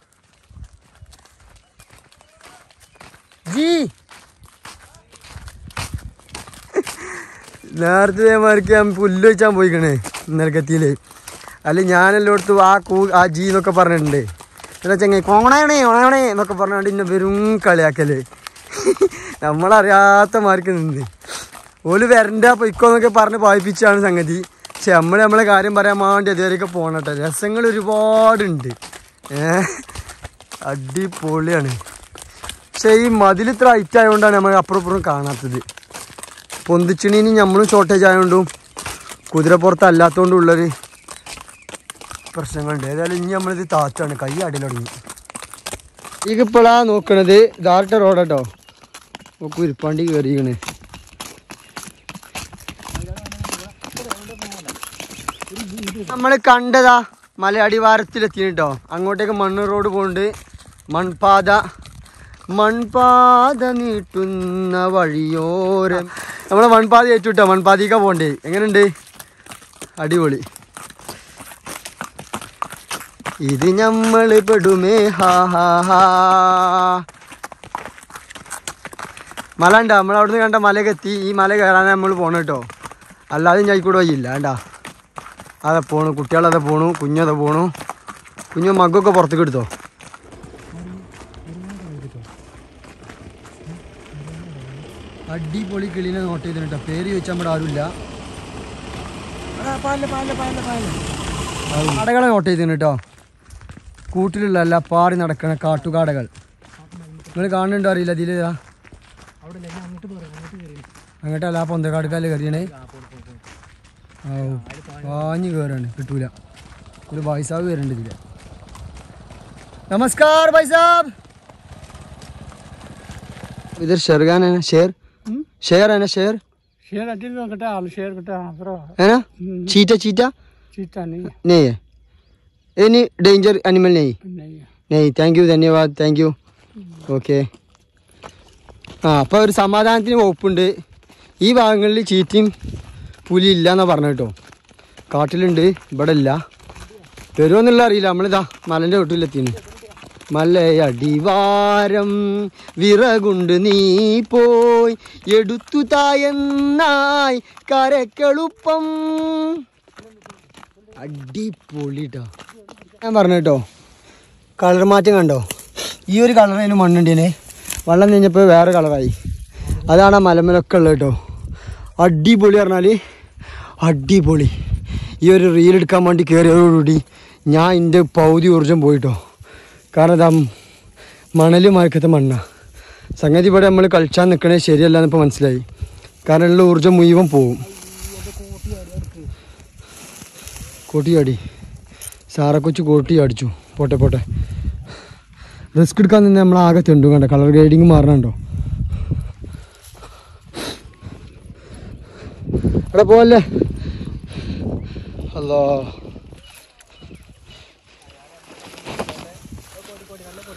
ജി നേരത്തെ ഇതേമാതിരിക്ക് ഞാൻ പുല്ല് വെച്ചാൻ പോയിക്കണേ ഇന്നലക്കത്തിയില് അല്ല ഞാനെല്ലോടത്തും ആ കൂ ആ ജി എന്നൊക്കെ പറഞ്ഞിട്ടുണ്ട് എന്നാ ചെങ്ങ കോണേണേ ഓണേ എന്നൊക്കെ പറഞ്ഞുകൊണ്ട് ഇന്നെ വെറും കളിയാക്കല് നമ്മളറിയാത്ത മാർക്ക് നിന്ന് ഓല് വരണ്ട പൊയ്ക്കോന്നൊക്കെ പറഞ്ഞ് വായിപ്പിച്ചാണ് സംഗതി പക്ഷെ നമ്മൾ നമ്മളെ കാര്യം പറയാൻ വേണ്ടി അതുവരെയൊക്കെ പോണട്ടെ രസങ്ങൾ ഒരുപാടുണ്ട് ഏ അടിപൊളിയാണ് പക്ഷെ ഈ മതിൽ ഇത്ര ഹൈറ്റ് ആയതുകൊണ്ടാണ് നമ്മൾ അപ്പുറം ഇപ്പുറം കാണാത്തത് പൊന്തിച്ചിണീന് നമ്മളും ഷോർട്ടേജ് ആയതുകൊണ്ടും കുതിരപ്പുറത്തല്ലാത്തതുകൊണ്ടും ഉള്ളൊരു പ്രശ്നങ്ങളുണ്ട് ഏതായാലും ഇനി നമ്മളിത് താത്താണ് കൈ അടിയിൽ തുടങ്ങി ഇതിപ്പോഴാ നോക്കണത് ദാർട്ട റോഡാട്ടോ നോക്കൂ ഇരിപ്പാണ്ടി കയറിക്കണ് നമ്മൾ കണ്ടതാ മലയടിവാരത്തിലെത്തി കേട്ടോ അങ്ങോട്ടേക്ക് മണ്ണ് റോഡ് പോകുന്നുണ്ട് മൺപാത മൺപാത നീട്ടുന്ന വഴിയോരം നമ്മളെ മൺപാത ഏറ്റുട്ടോ മൺപാതിക്ക പോണ്ടേ എങ്ങനെയുണ്ട് അടിപൊളി ഇത് ഞമ്മള് പെടുമേ ഹാ ഹാ ഹാ മല ഉണ്ടോ നമ്മൾ അവിടുന്ന് കണ്ട മലയൊക്കെ എത്തി ഈ മല കയറാൻ നമ്മൾ പോണു കേട്ടോ അല്ലാതെ ഞാൻ കൂടെ വയ്യില്ല വേണ്ട അതെ പോണു കുട്ടികളതെ പോണു കുഞ്ഞതെ പോണു കുഞ്ഞു മക്കൊക്കെ പുറത്തേക്ക് എടുത്തോ അടിപൊളി കിളീനെ നോട്ട് ചെയ്തിട്ട് കേട്ടോ പേര് ചോദിച്ചാൽ നമ്മുടെ ആരുമില്ല കാടകളെ നോട്ട് ചെയ്തിന് കേട്ടോ കൂട്ടിലുള്ള അല്ല പാറി നടക്കണ കാട്ടുകാടകൾ നിങ്ങൾ കാണുന്നുണ്ടോ അറിയില്ല ഇതില് അങ്ങോട്ടല്ല ആ പൊന്തക്കാടുക്കാല് കയറിയണേ ഓ പാഞ്ഞ് കയറാണ് കിട്ടൂല ഒരു ഭായിസാബ് വരുന്നുണ്ട് ഇതില് നമസ്കാർ ഭായിസാബ് इधर शेरगान है ना शेर शेर है ना शेर शेर अटिल में कटा आलू शेर कटा हाँ है ना चीटा चीटा चीता नहीं है नहीं है एनी डेंजर एनिमल नहीं नहीं है नहीं താങ്ക് യു ധന്യവാദ് താങ്ക് യു ഓക്കെ ആ അപ്പോൾ ഒരു സമാധാനത്തിന് വകുപ്പുണ്ട് ഈ ഭാഗങ്ങളിൽ ചീറ്റയും പുലി ഇല്ല എന്നാണ് പറഞ്ഞു കേട്ടോ കാട്ടിലുണ്ട് ഇവിടെ ഇല്ല വരുമെന്നുള്ള അറിയില്ല നമ്മളിതാ മലൻ്റെ വീട്ടിലെത്തിന് മല അടിവാരം വിറകുണ്ട് നീ പോയി എടുത്തു തായെന്നായി കരക്കെളുപ്പം അടിപൊളിട്ടോ ഞാൻ പറഞ്ഞു കേട്ടോ കളർ മാറ്റം കണ്ടോ ഈ ഒരു കളർ അതിന് മണ്ണുണ്ടേനെ വെള്ളം കഴിഞ്ഞപ്പോൾ വേറെ കളറായി അതാണ് ആ മലമലൊക്കെ ഉള്ളത് കേട്ടോ അടിപൊളി പറഞ്ഞാൽ അടിപൊളി ഈ ഒരു റീൽ എടുക്കാൻ വേണ്ടി കയറിയതോടുകൂടി ഞാൻ എൻ്റെ പൗതി ഊർജം പോയിട്ടോ കാരണം ഇതാ മണൽ മയക്കത്തെ മണ്ണാ സംഗതി ഇവിടെ നമ്മൾ കളിച്ചാൽ നിൽക്കണേ ശരിയല്ല എന്നിപ്പോൾ മനസ്സിലായി കാരണം ഉള്ള ഊർജം മുഴുവൻ പോവും കോട്ടിയാടി സാറെ കൊച്ചു കോട്ടി അടിച്ചു പോട്ടെ പോട്ടെ റിസ്ക് എടുക്കാൻ നിന്ന് നമ്മൾ ആകെ തെണ്ടും കണ്ട കളർ ഗ്രേഡിങ് മാറണുണ്ടോ എവിടെ പോവല്ലേ അല്ലോ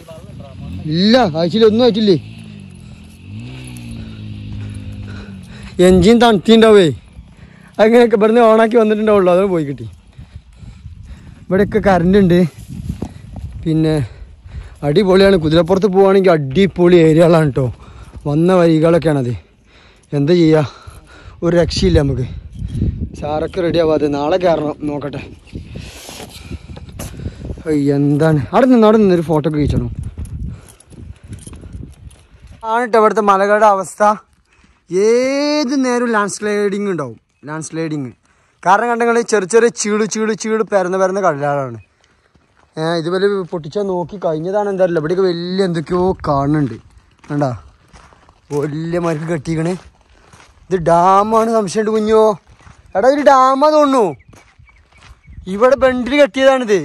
ഇല്ല ആഴ്ചയിൽ ഒന്നും ആയിട്ടില്ലേ എൻജിൻ തണുത്തിണ്ടാവേ അങ്ങനെയൊക്കെ ഇവിടുന്ന് ഓണാക്കി വന്നിട്ടുണ്ടാവുള്ളൂ അതാണ് പോയി കിട്ടി ഇവിടെയൊക്കെ കറണ്ട് ഉണ്ട് പിന്നെ അടിപൊളിയാണ് കുതിരപ്പുറത്ത് പോവുകയാണെങ്കിൽ അടിപൊളി ഏരിയകളാണ് കേട്ടോ വന്ന വരികളൊക്കെയാണത് എന്താ ചെയ്യുക ഒരു രക്ഷയില്ല നമുക്ക് സാറൊക്കെ റെഡി ആവാതെ നാളെ കയറണം നോക്കട്ടെ അയ്യ, എന്താണ് അവിടെ നിന്ന് അവിടെ നിന്നൊരു ഫോട്ടോ ഒക്കെ കഴിച്ചണം ആണ് കേട്ടോ ഇവിടുത്തെ മലകളുടെ അവസ്ഥ ഏത് നേരവും ലാൻഡ് സ്ലൈഡിങ് ഉണ്ടാവും ലാൻഡ് സ്ലൈഡിങ് കാരണം കണ്ടെങ്കിൽ ചെറിയ ചെറിയ ചീള് ചീള് ചീള് പരന്ന് പരന്ന കടലാണ് ഏഹ് ഇതുപോലെ പൊട്ടിച്ചാൽ നോക്കി കഴിഞ്ഞതാണ് എന്താറില്ല ഇവിടെയൊക്കെ വലിയ എന്തൊക്കെയോ കാണുന്നുണ്ട് കണ്ടാ വലിയ മരക്ക് കെട്ടിക്കണേ ഇത് ഡാമാണ് സംശയമുണ്ട് കുഞ്ഞോ എടാ ഒരു ഡാമാ തോന്നുന്നു ഇവിടെ ബണ്ടിൽ കെട്ടിയതാണിത്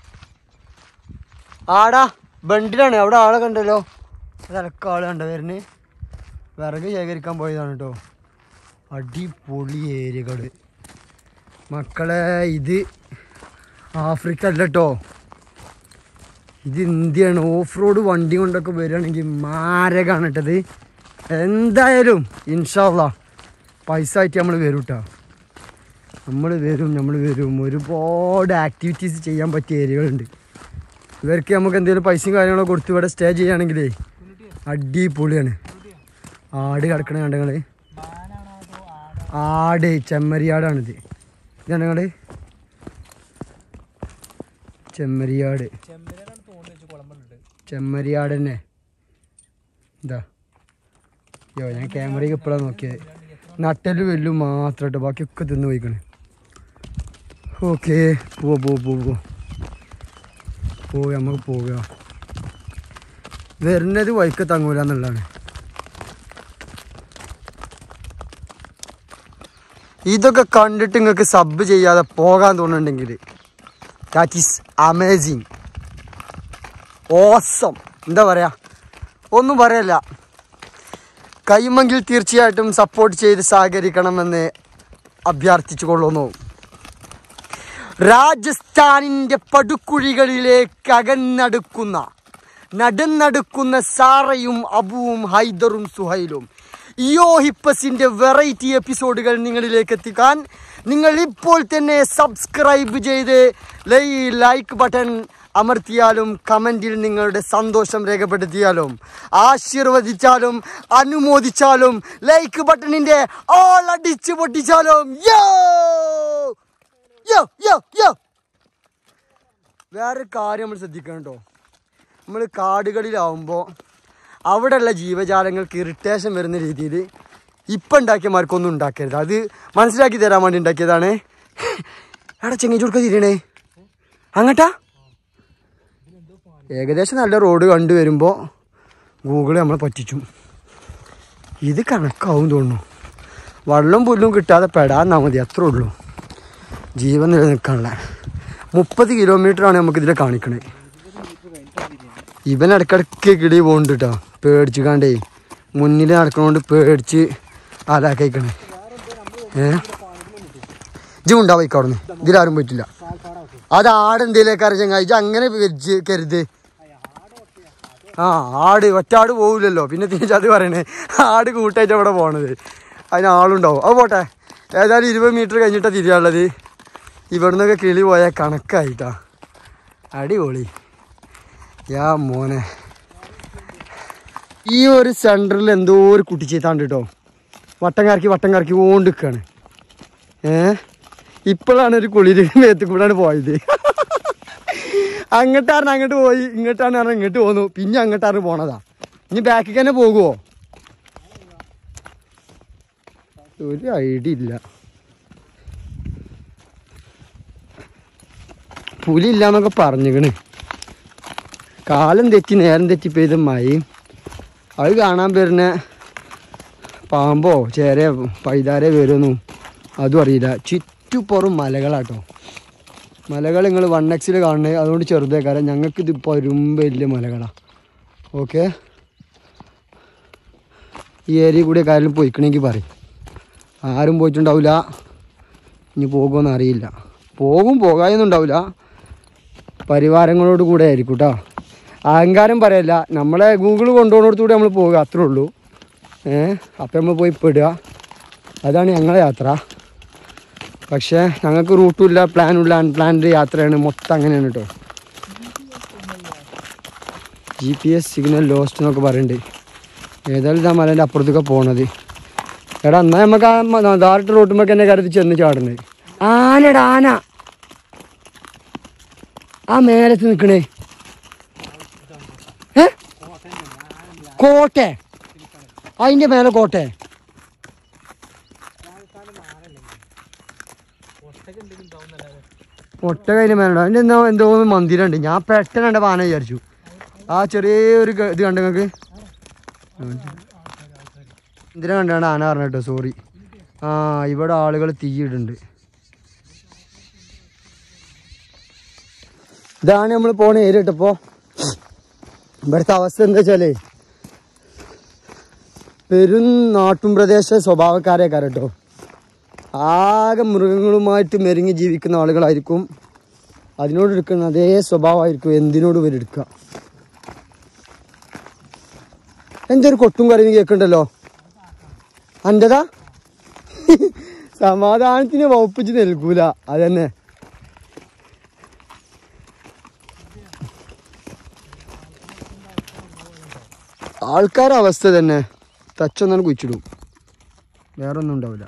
ആടാ ബണ്ടിലാണ് അവിടെ ആളെ കണ്ടല്ലോ അതലക്ക ആള് കണ്ട വരുന്ന് വിറക് ശേഖരിക്കാൻ പോയതാണ് കേട്ടോ അടിപൊളി ഏരിയകൾ മക്കളെ ഇത് ആഫ്രിക്ക അല്ല കേട്ടോ ഇത് ഇന്ത്യയാണ് ഓഫ് റോഡ് വണ്ടി കൊണ്ടൊക്കെ വരികയാണെങ്കിൽ മാരകാണ് കേട്ടത് എന്തായാലും ഇൻഷാല്ല പൈസ ആയിട്ട് നമ്മൾ വരും കേട്ടോ നമ്മൾ വരും നമ്മൾ വരും ഒരുപാട് ആക്ടിവിറ്റീസ് ചെയ്യാൻ പറ്റിയ ഏരിയകളുണ്ട് ഇവർക്ക് നമുക്ക് എന്തെങ്കിലും പൈസയും കാര്യങ്ങളൊക്കെ കൊടുത്ത് ഇവിടെ സ്റ്റേ ചെയ്യുകയാണെങ്കിലേ അടിപൊളിയാണ് ആട് കിടക്കണ കണ്ടങ്ങള് ആട് ചെമ്മരിയാടാണിത് ഇതാണ് ഞങ്ങള് ചെമ്മരിയാട് ചെമ്മരിയാട് തന്നെ എന്താ യോ ഞാൻ ക്യാമറയ്ക്ക് ഇപ്പോഴാണ് നോക്കിയത് നട്ടല് വെല്ലും മാത്രം കേട്ടോ ബാക്കിയൊക്കെ തിന്ന് പോയിക്കണ് ഓക്കെ പോവാ പോ പോ പോ പോയി നമുക്ക് പോവുക വരുന്നത് വൈക്ക തങ്ങൂല എന്നുള്ളതാണ് ഇതൊക്കെ കണ്ടിട്ട് നിങ്ങൾക്ക് സബ് ചെയ്യാതെ പോകാൻ തോന്നുന്നുണ്ടെങ്കിൽ ദാറ്റ് ഈസ് അമേസിങ് ഓസം എന്താ പറയാ ഒന്നും പറയല്ല കൈമെങ്കിൽ തീർച്ചയായിട്ടും സപ്പോർട്ട് ചെയ്ത് സഹകരിക്കണമെന്ന് അഭ്യർത്ഥിച്ചു കൊള്ളുന്നു രാജസ്ഥാനിന്റെ പടുക്കുഴികളിലേക്ക് അകന്നടുക്കുന്ന നടന്നടുക്കുന്ന സാറയും അബുവും ഹൈദറും സുഹൈലും ഇയോ ഹിപ്പസിന്റെ വെറൈറ്റി എപ്പിസോഡുകൾ നിങ്ങളിലേക്ക് എത്തിക്കാൻ നിങ്ങൾ ഇപ്പോൾ തന്നെ സബ്സ്ക്രൈബ് ചെയ്ത് ലൈ- ലൈക്ക് ബട്ടൺ അമർത്തിയാലും കമൻറ്റിൽ നിങ്ങളുടെ സന്തോഷം രേഖപ്പെടുത്തിയാലും ആശീർവദിച്ചാലും അനുമോദിച്ചാലും ലൈക്ക് ബട്ടണിന്റെ ഓൾ അടിച്ചു പൊട്ടിച്ചാലും യോ യോ യോ യോ വേറെ കാര്യം നമ്മൾ ശ്രദ്ധിക്കണം കേട്ടോ നമ്മൾ കാടുകളിലാവുമ്പോൾ അവിടെയുള്ള ജീവജാലങ്ങൾക്ക് ഇറിറ്റേഷൻ വരുന്ന രീതിയിൽ ഇപ്പം ഉണ്ടാക്കിയ മാർക്കൊന്നും ഉണ്ടാക്കരുത് അത് മനസ്സിലാക്കി തരാൻ വേണ്ടി ഉണ്ടാക്കിയതാണ് എടാ ചെങ്ങി ചുടുക്ക തിരിയണേ അങ്ങട്ടാ ഏകദേശം നല്ല റോഡ് കണ്ടു വരുമ്പോൾ ഗൂഗിൾ നമ്മളെ പറ്റിച്ചു ഇത് കണക്കാവും തോന്നുന്നു വെള്ളം പുല്ലും കിട്ടാതെ പെടാന്നാ മതി അത്രേ ഉള്ളൂ ജീവൻ നിലനിൽക്കാനുള്ള മുപ്പത് കിലോമീറ്ററാണ് നമുക്ക് ഇതിൽ കാണിക്കണേ ഇവൻ ഇടക്കിടക്ക് കിടി പോകുന്നുണ്ട് കേട്ടോ പേടിച്ച് കാണ്ടേ മുന്നിൽ നടക്കണോണ്ട് പേടിച്ച് ആലാക്കയക്കണേ ഏ ഇജ് ഉണ്ടാവും അവിടുന്ന് ഇതിലാരും പറ്റില്ല അത് ആട് എന്തേലേക്കാര ചങ്ങായി ഇജ് അങ്ങനെ വെച്ച് കരുത് ആ ആട് ഒറ്റാട് പോവില്ലല്ലോ പിന്നെ തിരിച്ച് അത് പറയണേ ആട് കൂട്ടായിട്ട് അവിടെ പോണത് അതിന് ആളുണ്ടാവും അത് പോട്ടെ ഏതായാലും ഇരുപത് മീറ്റർ കഴിഞ്ഞിട്ടാണ് തിരിയാനുള്ളത് ഇവിടുന്നൊക്കെ കിളി പോയാൽ കണക്കായിട്ടാ അടിപൊളി യാ മോനെ ഈ ഒരു സെൻറ്ററിൽ എന്തോ ഒരു കുട്ടിച്ചേത്താണ്ട് കേട്ടോ വട്ടം കറക്കി വട്ടം കറക്കി ഓണ്ടിക്കാണ് ഏ ഇപ്പോഴാണ് ഒരു കുളിര് മേത്ത് കൂടാണ് പോയത് അങ്ങോട്ടാണ് അങ്ങോട്ട് പോയി ഇങ്ങോട്ടാണ് പറഞ്ഞാൽ ഇങ്ങോട്ട് പോന്നു പിന്നെ അങ്ങോട്ടാണ് പോണതാ ഇനി ബാക്കിൽ തന്നെ പോകുമോ ഒരു ഐഡിയ ഇല്ല പുലി ഇല്ലാന്നൊക്കെ പറഞ്ഞിക്കണ് കാലം തെറ്റി നേരം തെറ്റി പെയ്ത മഴയും അത് കാണാൻ വരുന്ന പാമ്പോ ചേരയോ പൈതാരോ വരുമെന്നും അതും അറിയില്ല ചുറ്റുപുറം മലകളാട്ടോ മലകൾ നിങ്ങൾ വൺ എക്സിൽ കാണുന്നത് അതുകൊണ്ട് ചെറുതേക്കാരം ഞങ്ങൾക്ക് ഇത് പരും വലിയ മലകളാണ് ഓക്കെ ഈ ഏരിയ കൂടി കാര്യം പോയിക്കണമെങ്കിൽ പറയും ആരും പോയിട്ടുണ്ടാവില്ല ഇനി പോകുമെന്ന് അറിയില്ല പോകും പോകാനൊന്നും ഉണ്ടാവില്ല പരിവാരങ്ങളോട് കൂടെ ആയിരിക്കും കേട്ടോ അഹങ്കാരം പറയല്ല നമ്മളെ ഗൂഗിൾ കൊണ്ടുപോകുന്നിടത്തൂടെ നമ്മൾ പോവുക അത്രേ ഉള്ളൂ ഏ അപ്പം നമ്മൾ പോയി പെടുക അതാണ് ഞങ്ങളെ യാത്ര പക്ഷേ ഞങ്ങൾക്ക് റൂട്ടും ഇല്ല പ്ലാനും ഇല്ല അൺപ്ലാൻഡ് യാത്രയാണ് മൊത്തം അങ്ങനെയാണ് കേട്ടോ G P S signal lost എന്നൊക്കെ പറയുന്നുണ്ട് ഏതായാലും ഇതാ മലേൻ്റെ അപ്പുറത്തൊക്കെ പോണത് എടാ എന്നാ നമുക്ക് ആ മ- ധാരട്ട് റോട്ടുമ്പോൾ എന്നെ കരുതി ചെന്ന് ചാടുന്നത് ആനടാ ആന ആ മേലത്ത് നിൽക്കണേ ഏ കോട്ടെ അതിൻ്റെ മേലെ കോട്ടെ ഒട്ടക അതിൻ്റെ മേലുണ്ടോ അതിൻ്റെ എന്താ എന്തോ ഒന്ന് മന്ദിരമുണ്ട് ഞാൻ പെട്ടെന്ന് കണ്ട പാന വിചാരിച്ചു ആ ചെറിയൊരു ഗ- ഇത് കണ്ട നിങ്ങൾക്ക് എന്തിനാ കണ്ടാണ് ആന പറഞ്ഞ കേട്ടോ സോറി ആ ഇവിടെ ആളുകൾ തീയിടുന്നുണ്ട് ഇതാണ് നമ്മൾ പോണ ഏരിയ കേട്ടപ്പോ ഇവിടുത്തെ അവസ്ഥ എന്താ വെച്ചാലേ പെരും നാട്ടും പ്രദേശ സ്വഭാവക്കാരെയൊക്കെ കേട്ടോ ആകെ മൃഗങ്ങളുമായിട്ട് മെരുങ്ങി ജീവിക്കുന്ന ആളുകളായിരിക്കും അതിനോട് എടുക്കുന്ന അതേ സ്വഭാവമായിരിക്കും എന്തിനോട് ഇവർ എടുക്കുക എന്തൊരു കൊട്ടും കറിയും കേൾക്കണ്ടല്ലോ അൻ്റെതാ സമാധാനത്തിന് വകുപ്പിച്ച് നൽകൂല അതന്നെ ആൾക്കാരുടെ അവസ്ഥ തന്നെ തച്ചൊന്നാണ് കുഴിച്ചിടും വേറെ ഒന്നും ഉണ്ടാവില്ല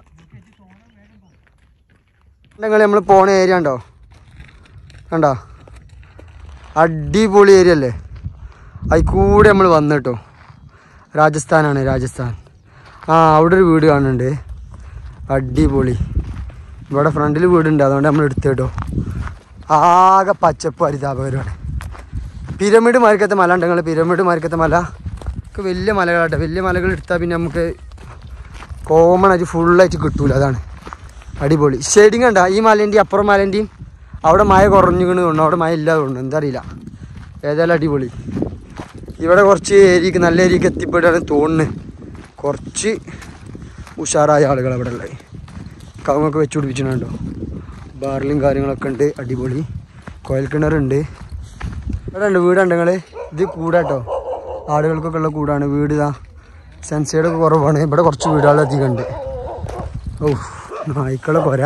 നിങ്ങൾ നമ്മൾ പോണ ഏരിയ ഉണ്ടോ കണ്ടോ അടിപൊളി ഏരിയ അല്ലേ അതിൽ കൂടെ നമ്മൾ വന്നു കേട്ടോ രാജസ്ഥാനാണ് രാജസ്ഥാൻ ആ അവിടെ ഒരു വീട് കാണുന്നുണ്ട് അടിപൊളി ഇവിടെ ഫ്രണ്ടിൽ വീടുണ്ട് അതുകൊണ്ട് നമ്മൾ എടുത്തു കേട്ടോ ആകെ പച്ചപ്പ് ഹരിതാപകരമാണ് പിരമിഡ് മാർക്കത്തെ മല ഉണ്ട് നിങ്ങൾ പിരമിഡ് മാർക്കത്തെ മല ഒക്കെ വലിയ മലകളാട്ടെ വലിയ മലകൾ എടുത്താൽ പിന്നെ നമുക്ക് കോമൺ ആയിട്ട് ഫുള്ളായിട്ട് കിട്ടൂല അതാണ് അടിപൊളി ഷെയ്ഡിങ് കണ്ട ഈ മലേൻ്റെയും അപ്പുറം മലേൻ്റെയും അവിടെ മഴ കുറഞ്ഞുകൊണ്ട് തോന്നുന്നു അവിടെ മഴ ഇല്ലാതെ തോന്നുന്നു എന്താ അറിയില്ല ഏതായാലും അടിപൊളി ഇവിടെ കുറച്ച് ഏരിയക്ക് നല്ല ഏരിയക്ക് എത്തിപ്പെട്ടാണ് തോന്നുന്നത് കുറച്ച് ഉഷാറായ ആളുകൾ അവിടെ ഉള്ളത് കവുങ്ങൊക്കെ വെച്ച് പിടിപ്പിച്ചിട്ടുണ്ടോ ബാർലിയും കാര്യങ്ങളൊക്കെ ഉണ്ട് അടിപൊളി കോയൽ കിണറുണ്ട് ഇവിടെ ഉണ്ട് വീടുണ്ട് നിങ്ങൾ ഇത് കൂടാട്ടോ ആടുകൾക്കൊക്കെ ഉള്ള കൂടാണ് വീട് ഇതാ സെൻസൈഡ് ഒക്കെ കുറവാണ് ഇവിടെ കുറച്ച് വീടുകൾ അധികം ഉണ്ട് ഓ നായ്ക്കളെ കൊര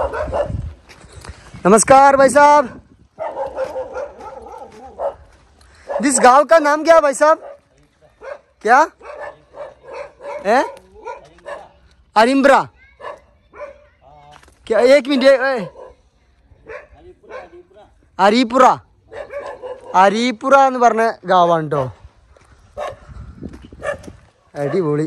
नमस्कार भाई साहब दिस गांव का नाम क्या है भाई साहब क्या है अरिम्ब्रा क्या एक मिनट ए, ए, അരീപ്പുറ അരീപ്പുറ എന്ന് പറഞ്ഞ ഗാവാണ് കേട്ടോ അടിപൊളി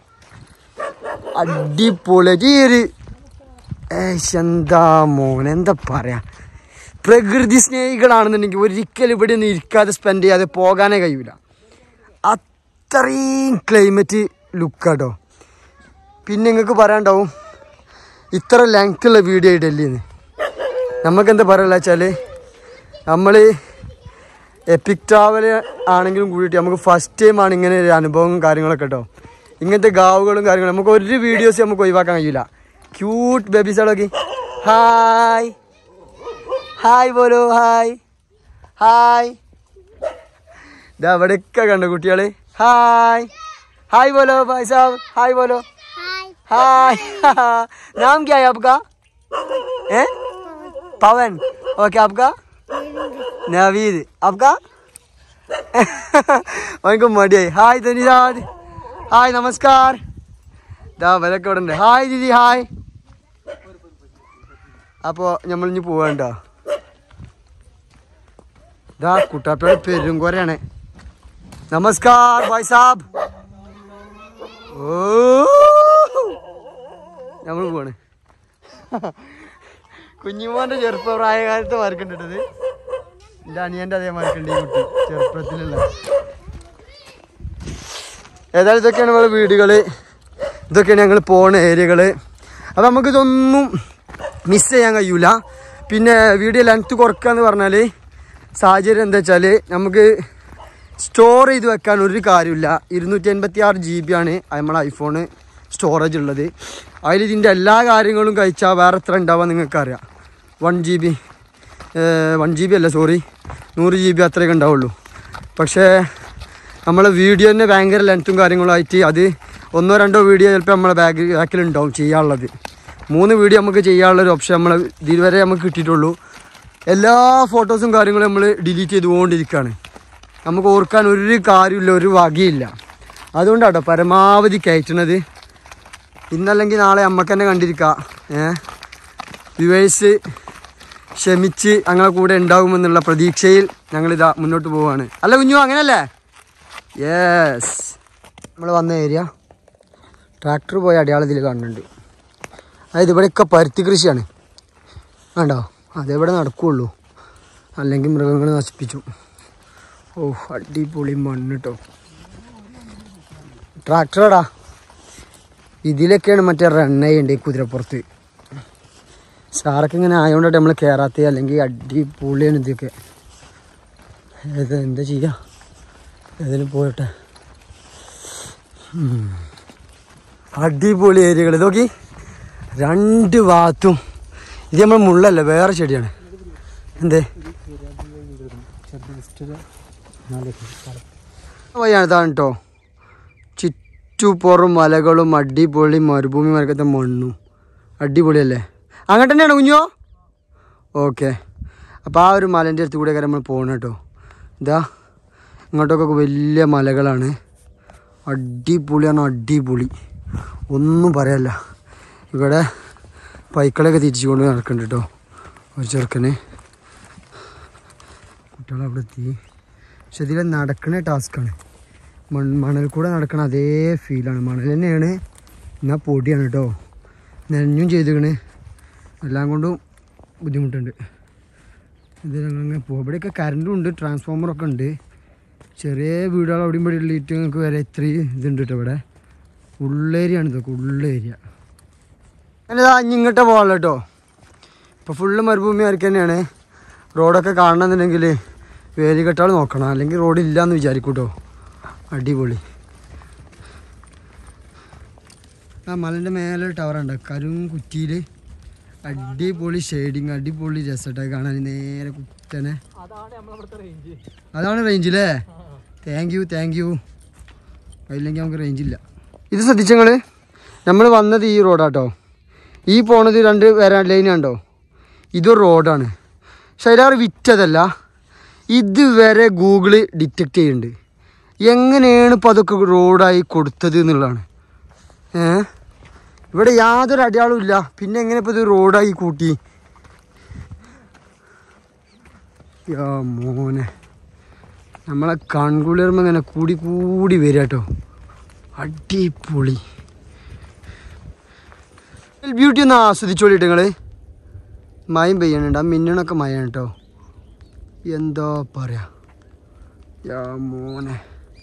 അടിപൊളി ഈ ഒരു ഏയ് എന്താ മോൻ എന്താ പറയാ പ്രകൃതി സ്നേഹികളാണെന്നുണ്ടെങ്കിൽ ഒരിക്കലും ഇവിടെ ഒന്നും ഇരിക്കാതെ സ്പെൻഡ് ചെയ്യാതെ പോകാനേ കഴിയൂല അത്രയും ക്ലൈമറ്റ് ലുക്കാട്ടോ പിന്നെ നിങ്ങൾക്ക് പറയാണ്ടാവും ഇത്ര ലെങ്ത്തുള്ള വീഡിയോ ആയി ഡൽഹിന്ന് നമുക്ക് എന്താ പറയുക വെച്ചാൽ നമ്മൾ എപ്പിക് ട്രാവൽ ആണെങ്കിലും കൂടിയിട്ട് നമുക്ക് ഫസ്റ്റ് ടൈം ആണ് ഇങ്ങനെ ഒരു അനുഭവവും കാര്യങ്ങളൊക്കെ കേട്ടോ ഇങ്ങനത്തെ ഗാവുകളും കാര്യങ്ങളും നമുക്ക് ഒരു വീഡിയോസ് നമുക്ക് ഒഴിവാക്കാൻ കഴിയില്ല ക്യൂട്ട് ബേബീസുകളൊക്കെ ഹായ് ഹായ് പോലോ ഹായ് ഹായ് ഇതാ അവിടെയൊക്കെ കണ്ടോ കുട്ടികള് ഹായ് ഹായ് बोलो भाई साहब हाय बोलो हाय नाम क्या है आपका हैं पवन ओके आपका नवीद आपका उनको मडियाई हाय धन्यवाद हाय नमस्कार ദാ വിലക്കെ ഇവിടെ ഉണ്ട് ഹായ് ദീദി ഹായ് അപ്പോൾ നമ്മൾ ഇനി പോവാണ്ടോ ദാ കുട്ടാപ്പയുടെ പെരുങ്കൊരയാണ് നമസ്കാർ ഭായ് സാബ് ഓ നമ്മൾ പോവാണ് കുഞ്ഞുമോന്റെ ചെറുപ്പ പ്രായകാലത്ത് മാർക്കുണ്ടത് എൻ്റെ അനിയൻ്റെ അതേ മാർക്കുണ്ട് ഈ കുട്ടി ചെറുപ്പത്തിലുള്ള ഏതായാലും ഇതൊക്കെയാണ് നമ്മളെ വീടുകള് ഇതൊക്കെയാണ് ഞങ്ങൾ പോണ ഏരിയകള് അപ്പം നമുക്കിതൊന്നും മിസ് ചെയ്യാൻ കഴിയൂല പിന്നെ വീഡിയോ ലെങ്ത്ത് കുറക്കുക എന്ന് പറഞ്ഞാൽ സാഹചര്യം എന്താ വെച്ചാൽ നമുക്ക് സ്റ്റോർ ചെയ്ത് വെക്കാൻ ഒരു കാര്യമില്ല ഇരുന്നൂറ്റി എൺപത്തി ആറ് ജി ബി ആണ് നമ്മളെ ഐഫോണ് സ്റ്റോറേജ് ഉള്ളത് അതിൽ ഇതിൻ്റെ എല്ലാ കാര്യങ്ങളും കഴിച്ചാൽ വേറെ എത്ര ഉണ്ടാവുക നിങ്ങൾക്കറിയാം one G B one G B അല്ല സോറി നൂറ് ജി ബി അത്രയൊക്കെ ഉണ്ടാവുള്ളൂ പക്ഷേ നമ്മളെ വീഡിയോൻ്റെ ഭയങ്കര ലെങ്ത്തും കാര്യങ്ങളും ആയിട്ട് അത് ഒന്നോ രണ്ടോ വീഡിയോ ചിലപ്പോൾ നമ്മളെ ബാഗ് ബാക്കിലുണ്ടാവും ചെയ്യാനുള്ളത് മൂന്ന് വീഡിയോ നമുക്ക് ചെയ്യാനുള്ളൊരു ഓപ്ഷൻ നമ്മൾ ഇതുവരെ നമുക്ക് കിട്ടിയിട്ടുള്ളൂ എല്ലാ ഫോട്ടോസും കാര്യങ്ങളും നമ്മൾ ഡിലീറ്റ് ചെയ്തുകൊണ്ടിരിക്കുകയാണ് നമുക്ക് ഓർക്കാൻ ഒരു കാര്യമില്ല ഒരു വകയില്ല അതുകൊണ്ടാട്ടോ പരമാവധി കയറ്റുന്നത് ഇന്നല്ലെങ്കിൽ നാളെ നമുക്ക് തന്നെ കണ്ടിരിക്കാം ഏ വ്യൂവേഴ്സ് ക്ഷമിച്ച് ഞങ്ങളെ കൂടെ ഉണ്ടാകുമെന്നുള്ള പ്രതീക്ഷയിൽ ഞങ്ങളിതാ മുന്നോട്ട് പോവുകയാണ് അല്ല കുഞ്ഞു അങ്ങനല്ലേ യെസ് നമ്മൾ വന്ന ഏരിയ ട്രാക്ടർ പോയ അടയാളത്തിൽ കാണുന്നുണ്ട് അതായത് ഇവിടെയൊക്കെ പരുത്തി കൃഷിയാണ് വേണ്ടോ അതെവിടെ നടക്കുകയുള്ളൂ അല്ലെങ്കിൽ മൃഗങ്ങൾ നശിപ്പിച്ചു ഓ അടിപൊളി മണ്ണ് കേട്ടോ ട്രാക്ടറാടാ ഇതിലൊക്കെയാണ് മറ്റേ റണ്ണയുണ്ട് ഈ കുതിരപ്പുറത്ത് സാറൊക്കെ ഇങ്ങനെ ആയതുകൊണ്ടാണ് നമ്മൾ കയറാത്തത് അല്ലെങ്കിൽ അടിപൊളിയാണ് ഇതൊക്കെ ഏത് എന്താ ചെയ്യുക ഏതിനും പോയിട്ടെ ഉം. അടിപൊളി ഏരിയകൾ നോക്കി രണ്ട് ഭാഗത്തും ഇത് നമ്മൾ മുള്ളല്ല വേറെ ചെടിയാണ് എന്തേ വഴിയാണ് ഇതാണ് കേട്ടോ ചുറ്റുപുറം മലകളും അടിപൊളി മരുഭൂമി മരക്കത്തെ മണ്ണും അടിപൊളിയല്ലേ അങ്ങോട്ട് തന്നെയാണ് കുഞ്ഞോ ഓക്കെ അപ്പോൾ ആ ഒരു മലേൻ്റെ അടുത്ത് കൂടെ നമ്മൾ പോകണം കേട്ടോ ഇതാ ഇങ്ങോട്ടൊക്കെ വലിയ മലകളാണ് അടിപൊളിയാണ് അടിപൊളി ഒന്നും പറയല്ല ഇവിടെ പൈക്കളൊക്കെ തിരിച്ചു കൊണ്ട് നടക്കുന്നുണ്ട് കേട്ടോ ഒരു ചെറുക്കന് കുട്ടികൾ അവിടെ എത്തി പക്ഷെ ഇതിൽ നടക്കണ ടാസ്ക്കാണ് മൺ മണൽ കൂടെ നടക്കണ അതേ ഫീലാണ് മണൽ തന്നെയാണ് എന്നാൽ പൊടിയാണ് കേട്ടോ നനഞ്ഞും ചെയ്തിക്കണ് എല്ലാം കൊണ്ടും ബുദ്ധിമുട്ടുണ്ട് ഇത് അങ്ങനെ പോകും ഇവിടെയൊക്കെ കറണ്ടും ഉണ്ട് ട്രാൻസ്ഫോമറൊക്കെ ഉണ്ട് ചെറിയ വീടുകൾ അവിടെയും ഇവിടെ ഉള്ളിട്ട് നിങ്ങൾക്ക് വരെ ഇത്രയും ഇതുണ്ട് കേട്ടോ ഇവിടെ ഉള്ളേരിയാണ് ഇതൊക്കെ ഉള്ളേരിയ ഞാനിതാ ഇങ്ങോട്ടേ പോകാനുള്ള കേട്ടോ ഇപ്പോൾ ഫുള്ള് മരുഭൂമി ആർക്ക് തന്നെയാണ് റോഡൊക്കെ കാണണമെന്നുണ്ടെങ്കിൽ വേലികെട്ടാൾ നോക്കണം അല്ലെങ്കിൽ റോഡ് ഇല്ലയെന്ന് വിചാരിക്കും കേട്ടോ അടിപൊളി ആ മലൻ്റെ മേലെ ടവർ ഉണ്ട് കരും കുറ്റിയിൽ അടിപൊളി ഷെയ്ഡിങ് അടിപൊളി രസമായിട്ട് കാണാൻ നേരെ കുത്തനെ അതാണ് റേഞ്ച് അല്ലേ താങ്ക് യു താങ്ക് യു അതില്ലെങ്കിൽ നമുക്ക് റേഞ്ച് ഇല്ല ഇത് ശ്രദ്ധിച്ചങ്ങൾ നമ്മൾ വന്നത് ഈ റോഡാട്ടോ ഈ പോണത് രണ്ട് വരാൻ ലൈൻ കണ്ടോ ഇതൊരു റോഡാണ് പക്ഷെ അതിലാറ് വിറ്റതല്ല ഇതുവരെ ഗൂഗിള് ഡിറ്റക്റ്റ് ചെയ്യുന്നുണ്ട് എങ്ങനെയാണ് ഇപ്പോൾ അതൊക്കെ റോഡായി കൊടുത്തത് എന്നുള്ളതാണ് ഏ ഇവിടെ യാതൊരു അടയാളവും ഇല്ല പിന്നെ എങ്ങനെ ഇപ്പോൾ ഇത് റോഡായി കൂട്ടി യാ മോനെ നമ്മളെ കൺകുളിർമ ഇങ്ങനെ കൂടി കൂടി വരിക കേട്ടോ അടിപൊളി ബ്യൂട്ടി ഒന്ന് ആസ്വദിച്ചോളിട്ട് നിങ്ങൾ മയം പെയ്യണുണ്ട് ആ മിന്നണൊക്കെ മയാണ് കേട്ടോ എന്താ പറയാ യാ മോനെ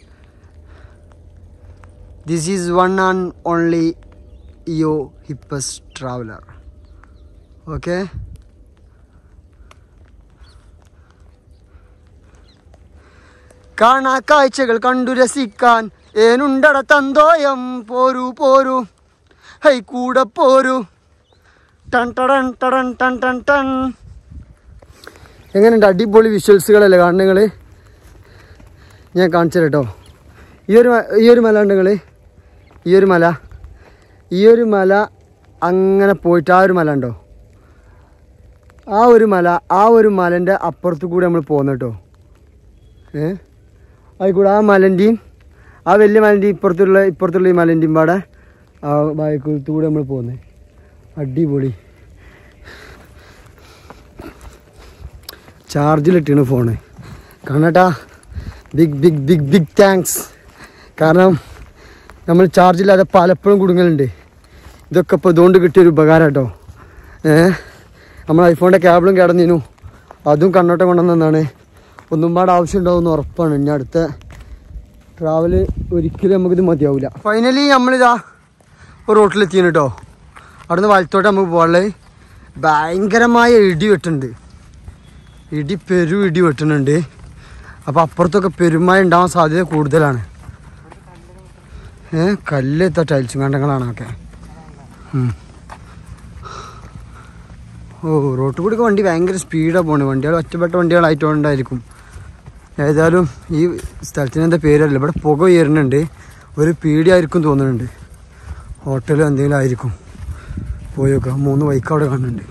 this is one and only yo Hippus traveller okay കാണാ കാഴ്ചകൾ കണ്ടു രസിക്കാൻ ഏനുണ്ടട തന്തോയം പോരൂ പോരൂ ഹൈ കൂടെ പോരൂ ടൺ ടടൻ ടടൻ ടൺ ടൺ ടൺ എങ്ങനെയുണ്ട് അടിപൊളി വിഷ്വൽസുകളല്ലേ കാണുന്നങ്ങൾ ഞാൻ കാണിച്ചു തരാം കേട്ടോ ഈ ഒരു മ- ഈ ഒരു മല ഉണ്ട് നിങ്ങൾ ഈ ഒരു മല ഈ ഒരു മല അങ്ങനെ പോയിട്ട് ആ ഒരു മല ഉണ്ടോ ആ ഒരു മല ആ ഒരു മലൻ്റെ അപ്പുറത്ത് കൂടെ നമ്മൾ പോകുന്ന കേട്ടോ ഏ അതിൽ കൂടെ ആ മലൻ്റെയും ആ വലിയ മലൻ്റെയും ഇപ്പുറത്തുള്ള ഇപ്പുറത്തുള്ള ഈ മലൻ്റെയും പാടെ ആ ബായക്കുളത്ത് കൂടെ നമ്മൾ പോകുന്നത് അടിപൊളി ചാർജിലിട്ടാണ് ഫോണ് കാണട്ടാ big big big big thanks കാരണം നമ്മൾ ചാർജില്ലാതെ പലപ്പോഴും കുടുങ്ങലുണ്ട് ഇതൊക്കെ ഇപ്പോൾ ഇതുകൊണ്ട് കിട്ടിയൊരു ഉപകാരം കേട്ടോ ഏ നമ്മൾ ഐഫോണിൻ്റെ കേബിളും കിടന്നിരുന്നു അതും കണ്ണോട്ടം കൊണ്ടുവന്നാണ് ഒന്നും പാടെ ആവശ്യം ഉണ്ടാവുമെന്ന് ഉറപ്പാണ് ഇനി അടുത്ത ട്രാവൽ ഒരിക്കലും നമുക്കിത് മതിയാവില്ല ഫൈനലി നമ്മളിതാ ഒരു റോട്ടിലെത്തിയാണ് കേട്ടോ അവിടുന്ന് വലത്തോട്ട് നമുക്ക് പോകാനുള്ളത് ഭയങ്കരമായ ഇടി വെട്ടുണ്ട് ഇടി പെരു ഇടി വെട്ടുന്നുണ്ട് അപ്പോൾ അപ്പുറത്തൊക്കെ പെരുമഴ ഉണ്ടാവാൻ സാധ്യത കൂടുതലാണ് ഏ കല്ലെത്ത ടൈൽസും കണ്ടങ്ങളാണ് ഒക്കെ ഉം. ഓ റോട്ടിൽ കൂടി വണ്ടി ഭയങ്കര സ്പീഡാണ് പോണത് വണ്ടികൾ ഒറ്റപ്പെട്ട വണ്ടികളായിട്ടുണ്ടായിരിക്കും ഏതായാലും ഈ സ്ഥലത്തിന് എന്താ പേരല്ല ഇവിടെ പുക ഉയരുന്നുണ്ട് ഒരു പീടിയായിരിക്കും തോന്നുന്നുണ്ട് ഹോട്ടലും എന്തെങ്കിലും ആയിരിക്കും പോയി നോക്കാം മൂന്ന് ബൈക്ക് അവിടെ കാണുന്നുണ്ട്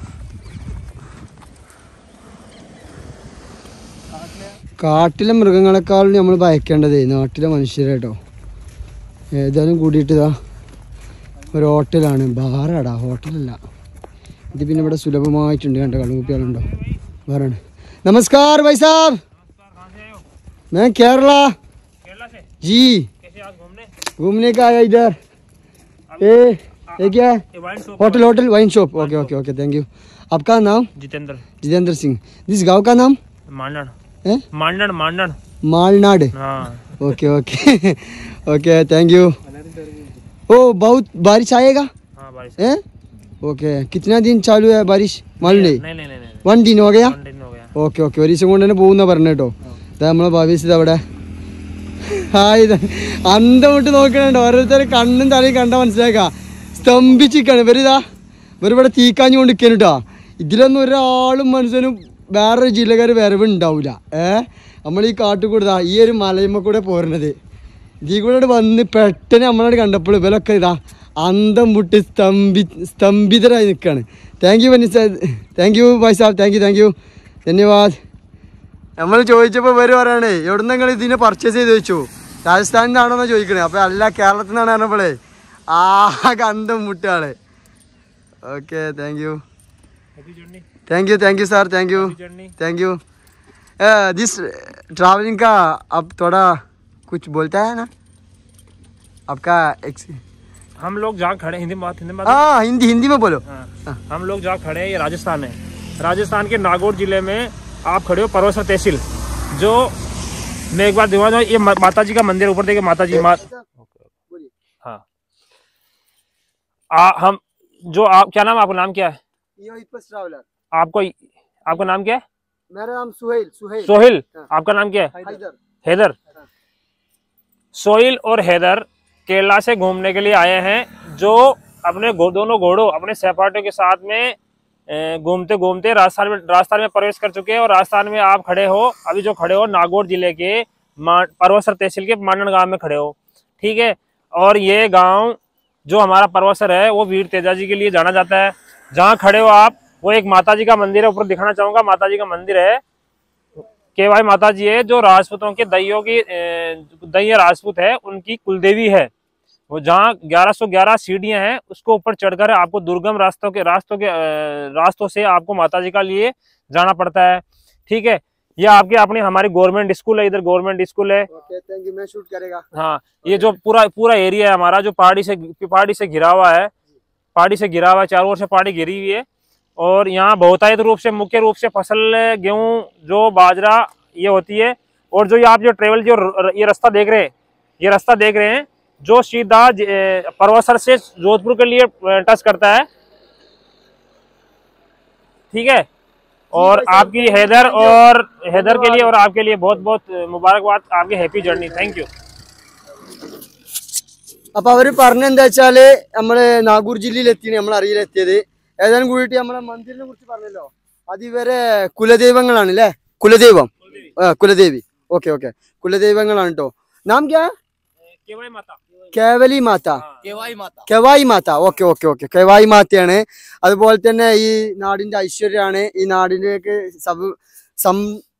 കാട്ടിലെ മൃഗങ്ങളെക്കാളും നമ്മൾ ഭയക്കേണ്ടതേ നാട്ടിലെ മനുഷ്യരേട്ടോ ഏതായാലും കൂടിയിട്ട് ഇതാ ഒരു ഹോട്ടലാണ് ബാറാടാ ഹോട്ടലല്ല ഇത് പിന്നെ ഇവിടെ സുലഭമായിട്ടുണ്ട് കണ്ട കള്ളുകുപ്പികളുണ്ടോ വേറാണ് നമസ്കാർ ഭായ് സാബ് मैं केरला जी घूमने का आया इधर ए ये क्या है hotel hotel wine shop okay okay okay thank you आपका नाम जितेंद्र जितेंद्र सिंह जिस गांव का नाम मांडण है मांडण मांडण मालनाड हाँ okay okay okay thank you ओ बहुत बारिश आएगा हाँ बारिश है ओके कितना दिन चालू है बारिश मालूम नहीं नहीं नहीं नहीं नहीं വൺ दिन हो गया वन दिन हो गया ഓക്കെ ഓക്കെ ഒരു ദിവസം കൊണ്ട് തന്നെ പോകുന്ന പറഞ്ഞു കേട്ടോ ഇതാ നമ്മളെ ഭവിസ് ഇത് അവിടെ ഹായ് ഇത് അന്തം വിട്ട് നോക്കണുണ്ട് ഓരോരുത്തർ കണ്ണും തലയും കണ്ട മനസ്സിലാക്ക സ്തംഭിച്ചിക്കാണ് ഇവരിതാ ഇവരിവിടെ തീക്കാഞ്ഞു കൊണ്ട് നിൽക്കുന്നു കേട്ടോ ഇതിലൊന്നും ഒരാളും മനുഷ്യനും വേറൊരു ജില്ലക്കാർ വരവ് ഉണ്ടാവില്ല ഏ നമ്മൾ ഈ കാട്ടിൽ കൂടെ ഇതാ ഈ ഒരു മലയമ്മ കൂടെ പോരണത് ഇതിൽ കൂടെ ഇവിടെ വന്ന് പെട്ടെന്ന് നമ്മളോട് കണ്ടപ്പോൾ ഇവരൊക്കെ ഇതാ അന്തം വിട്ട് സ്തംഭി സ്തംഭിതരായി നിൽക്കുകയാണ് താങ്ക് യു വനിസ താങ്ക് യു ഭായ് സാബ് താങ്ക് യു താങ്ക് യു ധന്യവാദ് നമ്മൾ ചോദിച്ചപ്പോൾ ഇവർ പറയണേ എവിടെ നിങ്ങൾ ഇതിനെ പർച്ചേസ് ചെയ്ത് വെച്ചു രാജസ്ഥാനിൽ നിന്നാണോന്ന് ചോദിക്കണേ അപ്പോൾ അല്ല കേരളത്തിൽ നിന്നാണ് പറഞ്ഞപ്പോഴേ ആകെ അന്തം മുട്ടാള് okay thank you happy journey thank you thank you sir thank you journey thank you this travelling का अब थोड़ा कुछ बोलता है ना आपका एक्स हम लोग जहाँ खड़े हिंदी में बात हिंदी में बात हाँ हिंदी हिंदी में बोलो हाँ। हम लोग जहाँ खड़े हैं ये राजस्थान है राजस्थान के नागौर जिले में आप खड़े हो परवसर तहसील जो मैं एक बार दिखा दूँ ये मा- माता जी का मंदिर ऊपर देखिए माता जी मा हाँ आ, हम जो आप क्या नाम है? आपका नाम क्या है ट्रैवलर आपको आपका नाम क्या है मेरा नाम सुहेल सुहेल सोहिल हाँ। आपका नाम क्या है हैदर हैदर सोहिल और हैदर केरला से घूमने के लिए आए हैं जो अपने घो- दोनों घोड़ों अपने सहपाठियों के साथ में अ, घूमते घूमते राजस्थान में राजस्थान में प्रवेश कर चुके हैं और राजस्थान में आप खड़े हो अभी जो खड़े हो नागौर जिले के मा- परवसर तहसील के मांडन गांव में खड़े हो ठीक है और ये गांव जो हमारा परवसर है वो वीर तेजा जी के लिए जाना जाता है जहाँ खड़े हो आप वो एक माता जी का मंदिर है ऊपर दिखाना चाहूंगा माता जी का मंदिर है केवाई माता जी है जो राजपूतों के दैयों की दैय राजपूत है उनकी कुलदेवी है वो जहाँ 1111 सीढ़ियां हैं उसको ऊपर चढ़कर आपको दुर्गम रास्तों के रास्तों के अ, रास्तों से आपको माता जी का लिए जाना पड़ता है ठीक है ये आपके अपने हमारी गवर्नमेंट स्कूल है इधर गवर्नमेंट स्कूल है ओके थैंक यू मैं शूट करेगा हाँ ये जो पूरा पूरा एरिया है हमारा जो पहाड़ी से पहाड़ी से घिरा हुआ है पहाड़ी से घिरा हुआ है चारों ओर से पहाड़ी घिरी हुई है और यहाँ बहुतायत रूप से मुख्य रूप से फसल गेहूं जो बाजरा ये होती है और जो ये आप जो ट्रेवल जो र- ये रास्ता देख रहे हैं ये रास्ता देख रहे हैं जो सीधा ज- ए, परवसर से जोधपुर के लिए अ, टच करता है ठीक है और भाई साहब, आपकी हैदर और हैदर के लिए और आपके लिए बहुत बहुत मुबारकबाद आपकी हैप्पी जर्नी थैंक यू അപ്പൊ അവര് പറഞ്ഞെന്താ വെച്ചാല് നമ്മള് നാഗൂർ ജില്ലയിൽ എത്തി നമ്മൾ അറിയില്ല എത്തിയത് ഏതാനും കൂടിയിട്ട് നമ്മളെ മന്ദിരിനെ കുറിച്ച് പറഞ്ഞല്ലോ അത് ഇവരെ കുലദൈവങ്ങളാണ് അല്ലേ കുലദൈവം ആ കുലദേവി ഓക്കെ ഓക്കെ കുലദൈവങ്ങളാണ് കേട്ടോ നാം ക്യാ केवल माता കേവലി മാത Kevai Mata Kevai Mata okay okay okay കെവായി മാതയാണ് അതുപോലെ തന്നെ ഈ നാടിന്റെ ഐശ്വര്യമാണ് ഈ നാടിലേക്ക് സബ് സം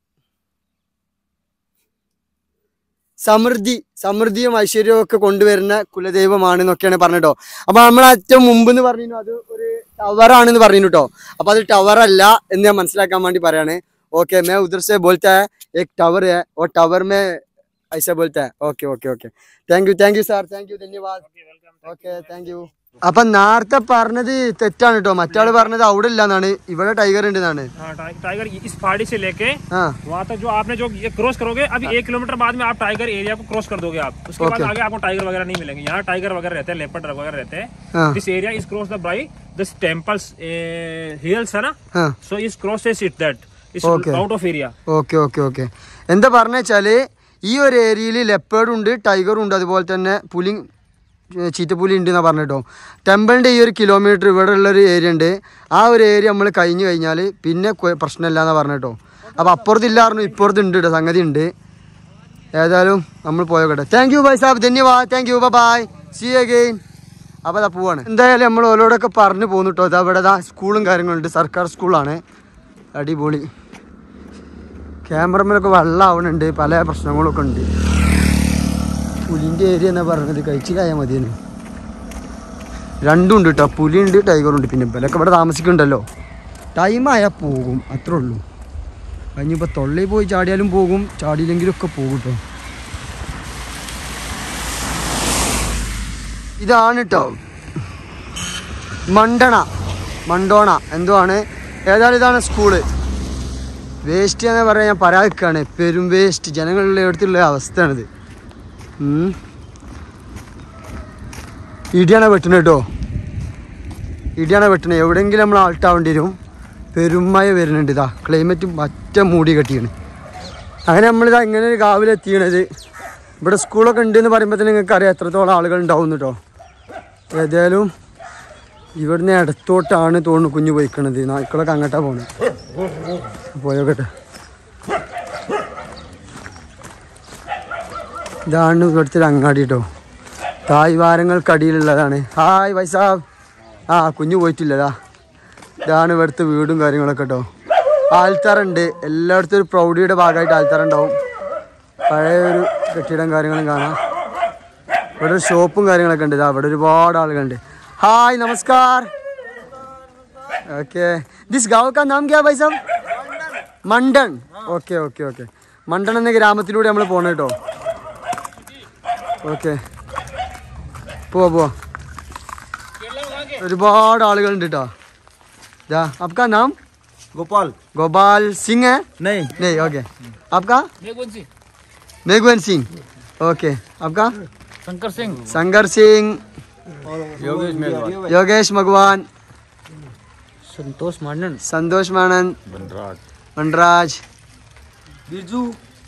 സമൃദ്ധി സമൃദ്ധിയും ഐശ്വര്യവും ഒക്കെ കൊണ്ടുവരുന്ന കുലദൈവമാണ് എന്നൊക്കെയാണ് പറഞ്ഞിട്ടോ അപ്പൊ നമ്മൾ ഏറ്റവും മുമ്പ് എന്ന് പറഞ്ഞു അത് ഒരു ടവർ ആണെന്ന് പറഞ്ഞു കേട്ടോ അപ്പൊ അത് ടവർ അല്ല എന്ന് ഞാൻ മനസ്സിലാക്കാൻ വേണ്ടി പറയാണ് ओके मैं उधर से बोलता है एक टावर है और टावर में ऐसा बोलता है okay okay okay thank you thank you sir thank you ധന്യവാദ് ഓക്കെ താങ്ക് യു അപ്പൊ നേരത്തെ പറഞ്ഞത് തെറ്റാണ് കേട്ടോ മറ്റാള് പറഞ്ഞത് അവിടെ ഇല്ലാന്നാണ് ഇവിടെ ടൈഗർ ഉണ്ട് എന്നാണ് हाँ टाइ- टाइगर इस पहाड़ी से लेके ആ वहाँ तक जो आपने जो ये क्रॉस करोगे अभी एक किलोमीटर बाद में आप टाइगर एरिया को क्रॉस कर दोगे आप उसके बाद Okay. आगे आपको टाइगर वगैरह नहीं मिलेंगे यहाँ टाइगर वगैरह रहते हैं लेपर्ड वगैरह रहते हैं हाँ this area is cross the by this temples hills है ना ആ so is cross is it that is Okay. Out of area okay okay okay എന്താ പറഞ്ഞ വെച്ചാല് ഈ ഒരു ഏരിയയിൽ ലെപ്പേർഡും ഉണ്ട് ടൈഗറും ഉണ്ട് അതുപോലെ തന്നെ പുലി ഏ, ചീറ്റപ്പുലി ഉണ്ട് എന്നാ പറഞ്ഞിട്ടോ ടെമ്പിളിൻ്റെ ഈ ഒരു കിലോമീറ്റർ ഇവിടെ ഉള്ളൊരു ഏരിയ ഉണ്ട് ആ ഒരു ഏരിയ നമ്മൾ കഴിഞ്ഞു കഴിഞ്ഞാൽ പിന്നെ കൊ- പ്രശ്നമില്ല എന്നാ പറഞ്ഞിട്ടോ അപ്പോൾ അപ്പുറത്ത് ഇല്ലായിരുന്നു ഇപ്പുറത്ത് ഉണ്ട് കേട്ടോ സംഗതി ഉണ്ട് ഏതായാലും നമ്മൾ പോയോട്ടെ താങ്ക് യു ബൈ സാബ് ധന്യവാദ് thank you bye see again അപ്പോൾ അതാ പോവാണ് എന്തായാലും നമ്മൾ ഓരോടൊക്കെ പറഞ്ഞു പോന്നു കേട്ടോ ഇതാ ഇവിടെ ഇതാ സ്കൂളും കാര്യങ്ങളുണ്ട് സർക്കാർ സ്കൂളാണ് അടിപൊളി ക്യാമറമ്മലൊക്കെ വെള്ളമാവണുണ്ട് പല പ്രശ്നങ്ങളൊക്കെ ഉണ്ട് പുലിൻ്റെ ഏരിയ എന്നാ പറഞ്ഞത് കഴിച്ചിലായാൽ മതിയെന്ന് രണ്ടും ഉണ്ട് കേട്ടോ പുലിയുണ്ട് ടൈഗറുണ്ട് പിന്നെ ഇവരൊക്കെ ഇവിടെ താമസിക്കുന്നുണ്ടല്ലോ ടൈമായാൽ പോകും അത്രേ ഉള്ളൂ കഴിഞ്ഞിപ്പോൾ തൊള്ളയിൽ പോയി ചാടിയാലും പോകും ചാടിയില്ലെങ്കിലും ഒക്കെ പോകും കേട്ടോ ഇതാണ് കേട്ടോ മണ്ടണ മണ്ടോണ എന്തോ ആണ് ഏതായാലും ഇതാണ് സ്കൂള് വേസ്റ്റ് എന്ന് പറയാൻ ഞാൻ പറയാതിരിക്കുകയാണ് പെരും വേസ്റ്റ് ജനങ്ങളുടെ അടുത്തുള്ള അവസ്ഥയാണിത് ഉം. ഇടിയാണ് വെട്ടണത് കേട്ടോ ഇടിയാണ് വെട്ടണത് എവിടെയെങ്കിലും നമ്മൾ ആൾട്ടാവേണ്ടി വരും പെരുമഴ വരുന്നുണ്ട് ഇതാ ക്ലൈമറ്റ് പറ്റ മൂടി കെട്ടിയാണ് അങ്ങനെ നമ്മളിതാ ഇങ്ങനെ ഒരു കാവിലെ എത്തിയണത് ഇവിടെ സ്കൂളൊക്കെ ഉണ്ട് എന്ന് പറയുമ്പോൾ തന്നെ നിങ്ങൾക്ക് അറിയാം എത്രത്തോളം ആളുകൾ ഉണ്ടാവും കേട്ടോ ഏതായാലും ഇവിടുന്ന് ഇടത്തോട്ടാണ് തോന്നുന്നു കുഞ്ഞു പോയിക്കണത് നായ്ക്കളൊക്കെ അങ്ങോട്ടാ പോണത് പോയോക്കട്ടെ ഇതാണ് ഇവിടുത്തെ ഒരു അങ്ങാടി കേട്ടോ തായ്വാരങ്ങൾക്കടിയിലുള്ളതാണ് ഹായ് വൈസാബ് ആ കുഞ്ഞു പോയിട്ടില്ലതാ ഇതാണ് ഇവിടുത്തെ വീടും കാര്യങ്ങളൊക്കെ കേട്ടോ ആൽത്തറുണ്ട് എല്ലായിടത്തും ഒരു പ്രൗഢിയുടെ ഭാഗമായിട്ട് ആൽത്തറുണ്ടാവും പഴയ ഒരു കെട്ടിടം കാര്യങ്ങളും കാണാം ഇവിടെ ഒരു ഷോപ്പും കാര്യങ്ങളൊക്കെ ഉണ്ട് ഇതാ ഇവിടെ ഒരുപാട് ആളുകളുണ്ട് ഹായ് നമസ്കാർ ഓക്കെ ദിസ് ഗാവ് കാ നാം ക്യാ ഭായ് സാബ് Mandan okay okay okay Mandan എന്ന ഗ്രാമത്തിലൂടെ നമ്മൾ പോണ കേട്ടോ ഓക്കെ പോവാ പോവാ ഒരുപാട് ആളുകളുണ്ട് കേട്ടോ ഇതാ आपका नाम गोपाल गोपाल सिंह है नहीं नहीं ओके आपका मेघवन सिंह ओके आपका शंकर सिंह शंकर सिंह योगेश मेघवाल योगेश भगवान संतोष मांडन संतोष मानन बनराज वनराज बिरजू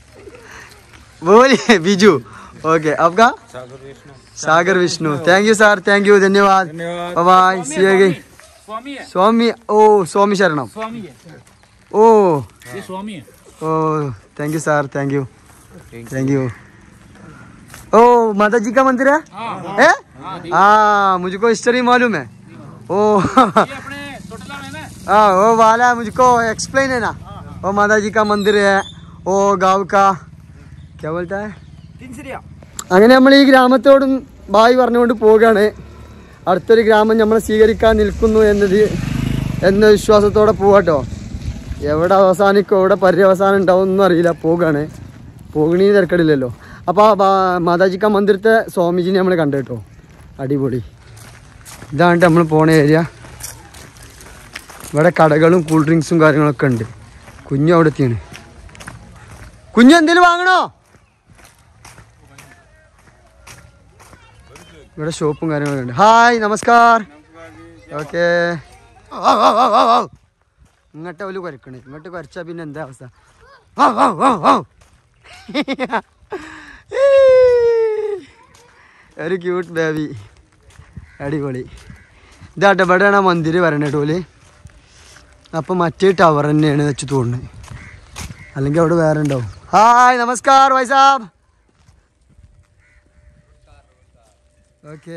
बोलिए बीजू ओके आपका Sagar Vishnu Sagar Vishnu thank you sir thank you धन्यवाद धन्यवाद बाय सी अगेन स्वामी है स्वामी ओ स्वामी शरणम स्वामी है ओ ये स्वामी है ओ thank you sir thank you thank you ओ माता जी का मंदिर है है हाँ मुझको हिस्ट्री मालूम है ओ ये अपने टोटला में ना हाँ वो वाला मुझको एक्सप्लेन है ना वो माता जी का मंदिर है वो गांव का क्या बोलता है അങ്ങനെ നമ്മൾ ഈ ഗ്രാമത്തോടും ബായി പറഞ്ഞുകൊണ്ട് പോവുകയാണ് അടുത്തൊരു ഗ്രാമം നമ്മളെ സ്വീകരിക്കാൻ നിൽക്കുന്നു എന്നത് എന്ന വിശ്വാസത്തോടെ പോവാട്ടോ എവിടെ അവസാനിക്കും എവിടെ പര്യവസാനം ഉണ്ടാവും ഒന്നും അറിയില്ല പോവുകയാണ് പോകണീ തിരക്കടില്ലല്ലോ അപ്പോൾ ആ ബാ- മാതാജിക്ക മന്ദിരത്തെ സ്വാമിജിനെ നമ്മൾ കണ്ടു കേട്ടോ അടിപൊളി ഇതാണ് നമ്മൾ പോണ ഏരിയ ഇവിടെ കടകളും കൂൾ ഡ്രിങ്ക്സും കാര്യങ്ങളൊക്കെ ഉണ്ട് കുഞ്ഞു അവിടെ എത്തിയാണ് കുഞ്ഞു എന്തെങ്കിലും വാങ്ങണോ ഇവിടെ ഷോപ്പും കാര്യങ്ങളൊക്കെ ഉണ്ട് ഹായ് നമസ്കാർ ഓക്കെ ഇങ്ങോട്ട് അവല് കുരക്കണേ ഇങ്ങോട്ട് കുരച്ചാ പിന്നെ എന്താ അവസ്ഥ വൗ, വൗ, വൗ, വൗ. ഒരു ക്യൂട്ട് ബേബി അടിപൊളി ഇതാട്ടെ ഇവിടെയാണ് ആ മന്ദിർ വരണേ ടോല് അപ്പം മറ്റേ ടവർ തന്നെയാണ് വെച്ച് തോന്നുന്നത് അല്ലെങ്കിൽ അവിടെ വേറെ ഉണ്ടാവും ഹായ് നമസ്കാർ വൈസാബ് ഓക്കെ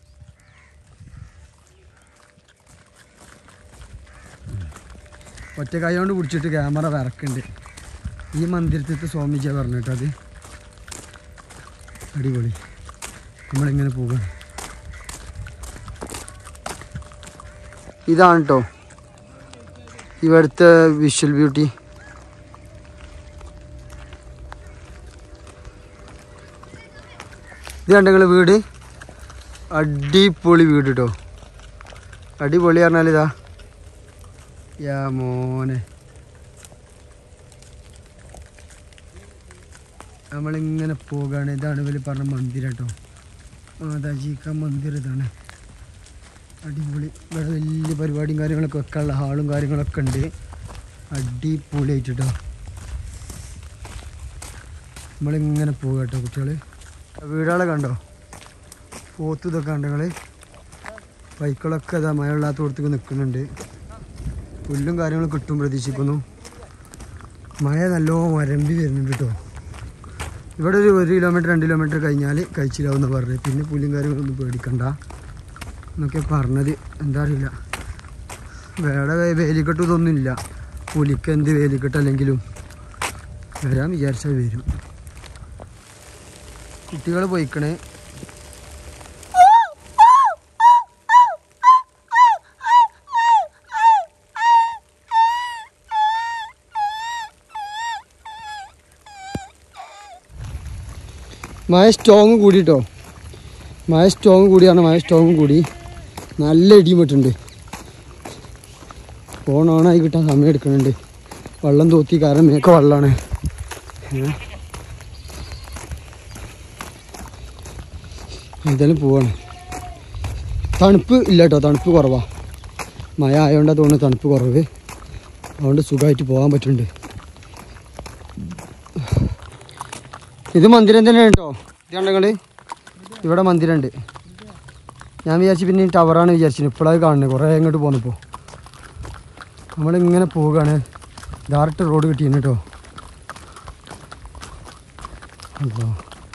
ഒറ്റ കൈ കൊണ്ട് പിടിച്ചിട്ട് ക്യാമറ വിറക്കുന്നുണ്ട് ഈ മന്ദിരത്തിലത്തെ സ്വാമിജിയ പറഞ്ഞു കേട്ടോ അത് അടിപൊളി നമ്മളിങ്ങനെ പോകണം ഇതാണ് കേട്ടോ ഇവിടുത്തെ വിഷ്വൽ ബ്യൂട്ടി ഇത് കണ്ടെങ്കിൽ വീട് അടിപൊളി വീട് കേട്ടോ അടിപൊളി പറഞ്ഞാൽ ഇതാ യാ മോനെ നമ്മളിങ്ങനെ പോകാണ് ഇതാണ് ഇവര് പറഞ്ഞ മന്ദിരം കേട്ടോ മാതാജിക്ക മന്ദിർ ഇതാണ് അടിപൊളി ഇവിടെ വലിയ പരിപാടിയും കാര്യങ്ങളൊക്കെ വെക്കാനുള്ള ഹാളും കാര്യങ്ങളൊക്കെ ഉണ്ട് അടിപൊളിയായിട്ട് കേട്ടോ നമ്മളിങ്ങനെ പോകാം കേട്ടോ കുട്ടികൾ വീടുകളെ കണ്ടോ പോത്ത് ഇതൊക്കെ ഉണ്ട് നിങ്ങൾ ബൈക്കുകളൊക്കെ ഇതാ മഴയില്ലാത്ത കൊടുത്തേക്ക് നിൽക്കുന്നുണ്ട് പുല്ലും കാര്യങ്ങളും കിട്ടും പ്രതീക്ഷിക്കുന്നു മഴ നല്ലോണം വരമ്പി വരുന്നുണ്ട് കേട്ടോ ഇവിടെ ഒരു ഒരു കിലോമീറ്റർ രണ്ട് കിലോമീറ്റർ കഴിഞ്ഞാൽ കഴിച്ചിലാവുന്ന പറഞ്ഞു പിന്നെ പുല്ലും കാര്യങ്ങളൊന്നും പേടിക്കണ്ട എന്നൊക്കെ പറഞ്ഞത് എന്താ അറിയില്ല വേറെ വേ- വേലിക്കെട്ട് ഇതൊന്നുമില്ല പുലിക്ക് എന്ത് വേലിക്കെട്ട് അല്ലെങ്കിലും വരാൻ വിചാരിച്ചാൽ വരും കുട്ടികൾ പോയിക്കണേ മഴ സ്ട്രോങ് കൂടിട്ടോ മഴ സ്ട്രോങ് കൂടിയാണ് മഴ സ്ട്രോങ് കൂടി നല്ല ഇടിയും വെട്ടുണ്ട് ഫോൺ ഓണായി കിട്ടാൻ സമയം എടുക്കുന്നുണ്ട് വെള്ളം തോത്തി കാരണം മേക്ക വെള്ളമാണ് എന്തായാലും പോവാണ് തണുപ്പ് ഇല്ല കേട്ടോ തണുപ്പ് കുറവാ മഴ ആയതുകൊണ്ടാണ് തോന്നുന്നു തണുപ്പ് കുറവ് അതുകൊണ്ട് സുഖമായിട്ട് പോകാൻ പറ്റുന്നുണ്ട് ഇത് മന്ദിരം തന്നെയാണ് കേട്ടോ ഇത് കണ്ടങ്ങള് ഇവിടെ മന്ദിരമുണ്ട് ഞാൻ വിചാരിച്ചു പിന്നെ ടവറാണ് വിചാരിച്ചത് ഇപ്പോഴാണ് കാണുന്നത് കുറേ ഇങ്ങോട്ട് പോന്നപ്പോൾ നമ്മളിങ്ങനെ പോവുകയാണ് ഡയറക്റ്റ് റോഡ് കിട്ടിയിരുന്നു കേട്ടോ അല്ലോ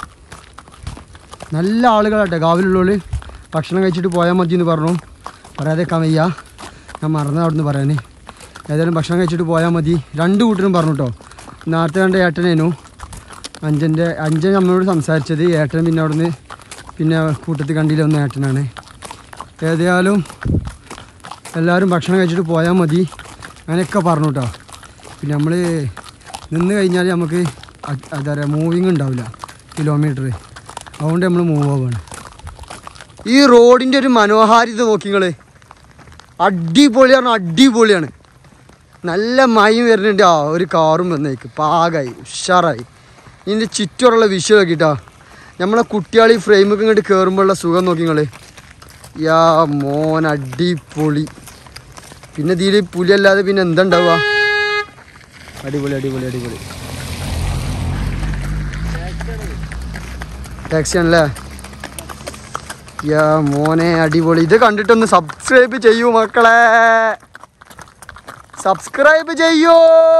നല്ല ആളുകളാട്ടെ കാവിലുള്ളവര് ഭക്ഷണം കഴിച്ചിട്ട് പോയാൽ മതി എന്ന് പറഞ്ഞു പറയാതെ വയ്യ ഞാൻ മറന്ന അവിടുന്ന് പറയാൻ ഏതായാലും ഭക്ഷണം കഴിച്ചിട്ട് പോയാൽ മതി രണ്ട് കൂട്ടരും പറഞ്ഞു കേട്ടോ നേരത്തെ കണ്ട ഏട്ടനേനു അഞ്ചൻ്റെ അഞ്ചൻ നമ്മളോട് സംസാരിച്ചത് ഏട്ടൻ പിന്നെ അവിടുന്ന് പിന്നെ കൂട്ടത്തിൽ കണ്ടില്ല വന്ന ഏട്ടനാണ് ഏതായാലും എല്ലാവരും ഭക്ഷണം കഴിച്ചിട്ട് പോയാൽ മതി അങ്ങനെയൊക്കെ പറഞ്ഞു കേട്ടോ പിന്നെ നമ്മൾ നിന്ന് കഴിഞ്ഞാൽ നമുക്ക് അ- എന്താ പറയുക മൂവിങ് ഉണ്ടാവില്ല കിലോമീറ്റർ അതുകൊണ്ട് നമ്മൾ മൂവ് ആവുകയാണ് ഈ റോഡിൻ്റെ ഒരു മനോഹാരിത നോക്കി നിങ്ങൾ അടിപൊളിയാണ് അടിപൊളിയാണ് നല്ല മയം വരുന്നുണ്ട് ആ ഒരു കാറും വന്നേക്ക് പാകായി ഉഷാറായി ഇതിൻ്റെ ചുറ്റുമുള്ള വിഷയം നോക്കിട്ടാ നമ്മളെ കുട്ടികൾ ഈ ഫ്രെയിമൊക്കെ ഇങ്ങോട്ട് കയറുമ്പോഴുള്ള സുഖം നോക്കി നിങ്ങൾ യാ മോൻ അടിപൊളി പിന്നെ ഇതിൽ പുലിയല്ലാതെ പിന്നെ എന്താ ഉണ്ടാവുക അടിപൊളി അടിപൊളി അടിപൊളി ടാക്സി ആണല്ലേ യാ മോനെ അടിപൊളി ഇത് കണ്ടിട്ടൊന്ന് സബ്സ്ക്രൈബ് ചെയ്യൂ മക്കളെ സബ്സ്ക്രൈബ് ചെയ്യൂ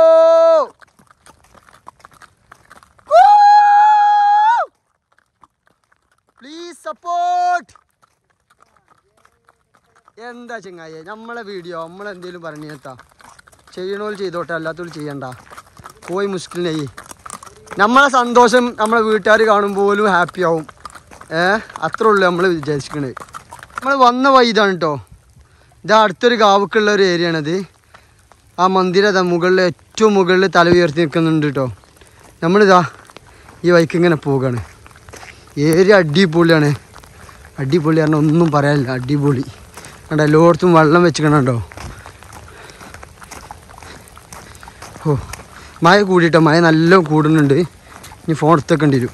പ്ലീസ് സപ്പോർട്ട് എന്താ ചെങ്ങായി നമ്മളെ വീഡിയോ നമ്മളെന്തേലും പറഞ്ഞേത്താ ചെയ്യണോല് ചെയ്തോട്ടെ അല്ലാത്തവര് ചെയ്യണ്ട പോയി മുസ്കിലിനായി നമ്മളെ സന്തോഷം നമ്മളെ വീട്ടുകാർ കാണുമ്പോലും ഹാപ്പി ആവും ഏ അത്രേ ഉള്ളൂ നമ്മൾ വിചാരിക്കണത് നമ്മൾ വന്ന വഴി ഇതാണ് കേട്ടോ ഇത് അടുത്തൊരു കാവുക്കുള്ള ഒരു ഏരിയ ആണത് ആ മന്ദിരം അതാ മുകളിൽ ഏറ്റവും മുകളിൽ തല ഉയർത്തി നിൽക്കുന്നുണ്ട് കേട്ടോ നമ്മളിതാ ഈ വഴിക്ക് ഇങ്ങനെ പോവുകയാണ് ഏരിയ അടിപൊളിയാണ് അടിപൊളി പറഞ്ഞാൽ ഒന്നും പറയാനില്ല അടിപൊളി കണ്ടോ എല്ലായിടത്തും വെള്ളം വെച്ചിക്കണോ ഓ മഴ കൂടിയിട്ടോ മഴ നല്ല കൂടുന്നുണ്ട് ഇനി ഫോൺ എടുത്തേക്കേണ്ടി വരും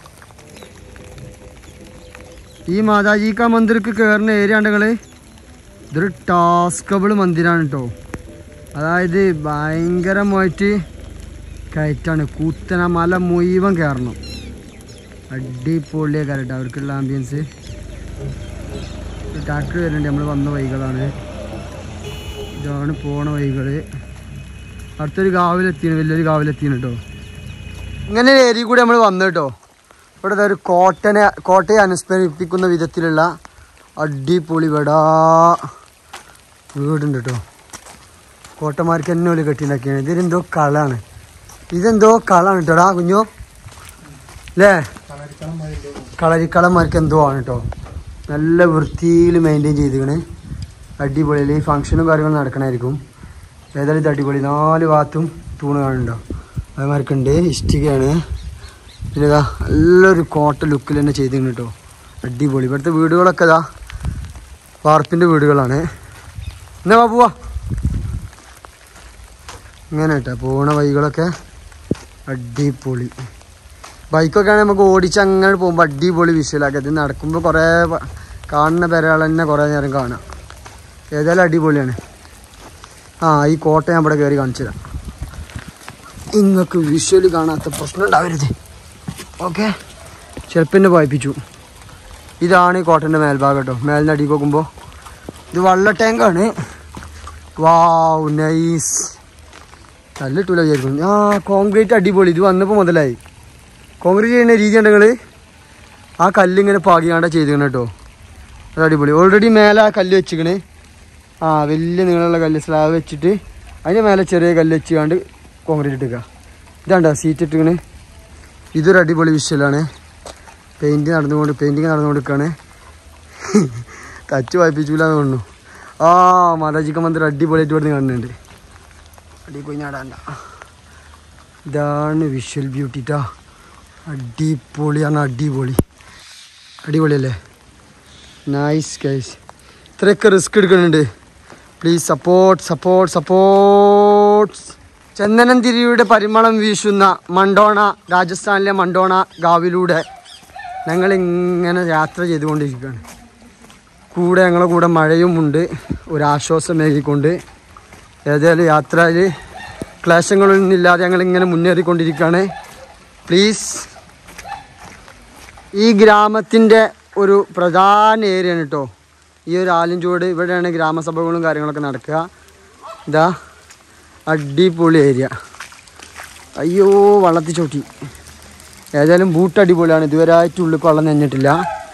ഈ മാതാജി കാ മന്ദിർക്ക് കയറുന്ന ഏരിയ ഉണ്ടെങ്കിൽ ഇതൊരു ടാസ്കബിൾ മന്ദിരാണ് കേട്ടോ അതായത് ഭയങ്കരമായിട്ട് കയറ്റാണ് കൂത്തന മല മുഴുവൻ കയറണം അടിപൊളിയാണ് കയറട്ടെ അവർക്കുള്ള ആംബിയൻസ് ട്രാക്ടർ വരുന്നുണ്ട് നമ്മൾ വന്ന വഴികളാണ് ഇതാണ് പോണ വഴികൾ അടുത്തൊരു കാവിലെത്തിയാണ് വലിയൊരു കാവിലെത്തിയാണ് കേട്ടോ ഇങ്ങനെ ഒരു ഏരിയ കൂടി നമ്മൾ വന്നു കേട്ടോ ഇവിടെ ദാ ഒരു കോട്ടനെ കോട്ടയെ അനുസ്മരിപ്പിക്കുന്ന വിധത്തിലുള്ള അടിപൊളി വെടാ വീടുണ്ട് കേട്ടോ കോട്ടമാർക്ക് എന്നെ പോലെ കെട്ടിണ്ടാക്കിയാണ് ഇതിലെന്തോ കളാണ് ഇതെന്തോ കളാണ് കേട്ടോടാ കുഞ്ഞോ അല്ലേ കളരിക്കളന്മാർക്ക് എന്തോ ആണ് കേട്ടോ നല്ല വൃത്തിയിൽ മെയിൻറ്റെയിൻ ചെയ്തിക്കണ് അടിപൊളിയിൽ ഈ ഫങ്ഷനും കാര്യങ്ങളും നടക്കണമായിരിക്കും ഏതായാലും ഇത് അടിപൊളി നാല് ഭാഗത്തും തൂണ് കാണുന്നുണ്ടോ അതേമാർക്കുണ്ട് ഇഷ്ടികയാണ് പിന്നെ ഇതാ നല്ലൊരു കോട്ട ലുക്കിൽ തന്നെ ചെയ്തിരുന്നു കേട്ടോ അടിപൊളി ഇവിടുത്തെ വീടുകളൊക്കെ ഇതാ വാർപ്പിൻ്റെ വീടുകളാണ് എന്നാ വാ പോവാ ഇങ്ങനെ കേട്ടോ പോണ വഴികളൊക്കെ അടിപൊളി ബൈക്കൊക്കെ ആണെങ്കിൽ നമുക്ക് ഓടിച്ച് അങ്ങനെ പോകുമ്പോൾ അടിപൊളി വിഷ്വലാക്കി ഇത് നടക്കുമ്പോൾ കുറേ വ- കാണുന്ന പെരകൾ തന്നെ കുറേ നേരം കാണാം ഏതായാലും അടിപൊളിയാണ് ആ ഈ കോട്ട ഞാൻ ഇവിടെ കയറി കാണിച്ചു തരാം നിങ്ങൾക്ക് വിഷ്വൽ കാണാത്ത പ്രശ്നം ഉണ്ടാവരുത് ഓക്കെ ചിലപ്പോൾ എന്നെ വായിപ്പിച്ചു ഇതാണ് ഈ കോട്ടൻ്റെ മേൽഭാഗം കേട്ടോ മേലിന് അടിയിൽ നോക്കുമ്പോൾ ഇത് വള്ള ടാങ്കാണ് വാവ് നൈസ് തല്ലിട്ടൂല വിചാരിക്കുന്നു ആ കോൺക്രീറ്റ് അടിപൊളി ഇത് വന്നപ്പോൾ മുതലായി കോൺക്രീറ്റ് ചെയ്യുന്ന രീതി ഉണ്ടെങ്കിൽ ആ കല്ലിങ്ങനെ പാകിയാണ്ട ചെയ്തിരിക്കണം കേട്ടോ അത് അടിപൊളി ഓൾറെഡി മേലെ ആ കല്ല് വെച്ചിക്കണ് ആ വലിയ നീളമുള്ള കല്ല് സ്ലാബ് വെച്ചിട്ട് അതിന് മേലെ ചെറിയ കല്ല് വെച്ചുകൊണ്ട് കോൺക്രീറ്റ് ഇട്ടുക ഇതാണ്ടോ സീറ്റ് ഇട്ടിക്കണ് ഇതൊരു അടിപൊളി വിഷ്വലാണ് പെയിൻറ് നടന്നുകൊണ്ട് പെയിൻറ്റിങ് നടന്നുകൊണ്ടിരിക്കുകയാണ് തച്ച് വായിപ്പിച്ചില്ല എന്ന് തോന്നുന്നു ആ മാതാജിക്ക മന്ദിരം അടിപൊളിയായിട്ട് ഇവിടുന്ന് കാണുന്നുണ്ട് അടിപൊളി ഞാടാണ്ട ഇതാണ് വിഷ്വൽ ബ്യൂട്ടി ട്ടാ അടിപൊളിയാണ് അടിപൊളി അടിപൊളിയല്ലേ നൈസ് ഗൈസ് ഇത്രയൊക്കെ റിസ്ക് എടുക്കുന്നുണ്ട് പ്ലീസ് സപ്പോർട്ട് സപ്പോർട്ട് സപ്പോർട്ട് ചന്ദനത്തിരിയുടെ പരിമളം വീശുന്ന മണ്ടോണ രാജസ്ഥാനിലെ മണ്ടോണ ഗാവിലൂടെ ഞങ്ങൾ ഇങ്ങനെ യാത്ര ചെയ്തുകൊണ്ടിരിക്കുകയാണ് കൂടെ ഞങ്ങളെ കൂടെ മഴയും ഉണ്ട് ഒരാശ്വാസമേകിക്കൊണ്ട് ഏതായാലും യാത്രയിൽ ക്ലേശങ്ങളൊന്നും ഇല്ലാതെ ഞങ്ങൾ ഇങ്ങനെ മുന്നേറിക്കൊണ്ടിരിക്കുകയാണ് പ്ലീസ് ഈ ഗ്രാമത്തിൻ്റെ ഒരു പ്രധാന ഏരിയയാണ് കേട്ടോ ഈ ഒരു ആലിൻചൂട് ഇവിടെയാണ് ഗ്രാമസഭകളും കാര്യങ്ങളൊക്കെ നടക്കുക ഇതാ അടിപൊളി ഏരിയ അയ്യോ വള്ളത്തിൽ ചോട്ടി ഏതായാലും ബൂട്ട് അടിപൊളിയാണ് ഇതുവരെ ആയിട്ട് ഉള്ളിൽ വെള്ളം നനഞ്ഞിട്ടില്ല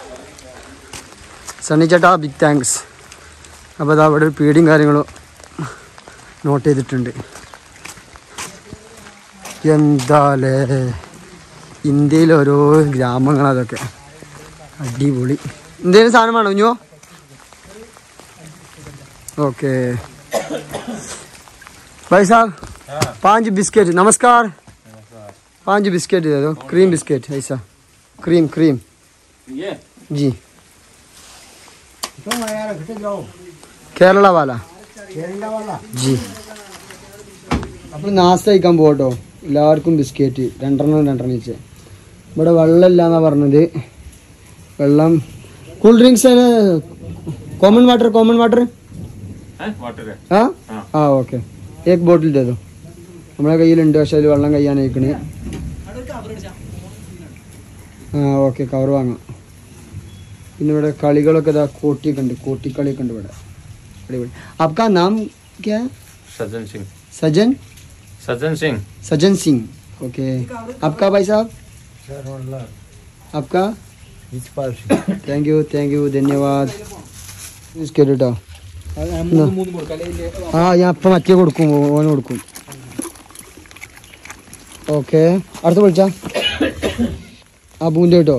സണ്ണി ചേട്ടാ ബിഗ് താങ്ക്സ് അപ്പോൾ അതാ അവിടെ ഒരു പീടിയും കാര്യങ്ങളും നോട്ട് ചെയ്തിട്ടുണ്ട് എന്താലേ ഇന്ത്യയിലെ ഓരോ ഗ്രാമങ്ങൾ അതൊക്കെ അടിപൊളി എന്തേലും സാധനം വേണോ കുഞ്ഞോ ओके भाई साहब पांच बिस्किट नमस्कार पांच बिस्किट दे दो क्रीम बिस्किट ऐसा क्रीम क्रीम ये जी കേരള വാല ജി അപ്പോൾ നാസ്ത കഴിക്കാൻ പോകട്ടോ എല്ലാവർക്കും ബിസ്ക്കറ്റ് രണ്ടെണ്ണം രണ്ടെണ്ണം വെച്ച് ഇവിടെ വെള്ളമില്ല എന്നാ പറഞ്ഞത് വെള്ളം cool drinks common water common water water है ആ ആ ഓക്കെ ഏക് ബോട്ടിൽ ദേ ദോ നമ്മളെ കയ്യിലുണ്ട് പക്ഷെ അതിൽ വെള്ളം കഴിയാനയക്കണ് ആ ഓക്കെ കവർ വാങ്ങാം പിന്നെ ഇവിടെ കളികളൊക്കെ ഇതാ കോട്ടിയൊക്കെ ഉണ്ട് കോട്ടിക്കളിയൊക്കെ ഉണ്ട് ഇവിടെ അടിപൊളി आपका नाम क्या है सज्जन सिंह सजन सज्जन सिंह सजन सिंह ओके आपका भाई साहब आपका താങ്ക് യു താങ്ക് യു ധന്യവാദ് ബിസ്ക്കറ്റ് കേട്ടോ ആ ഞാൻ അപ്പം മറ്റേ കൊടുക്കും ഓ- ഓന് കൊടുക്കും ഓക്കെ അടുത്ത വിളിച്ച ആ ബൂന്ത കേട്ടോ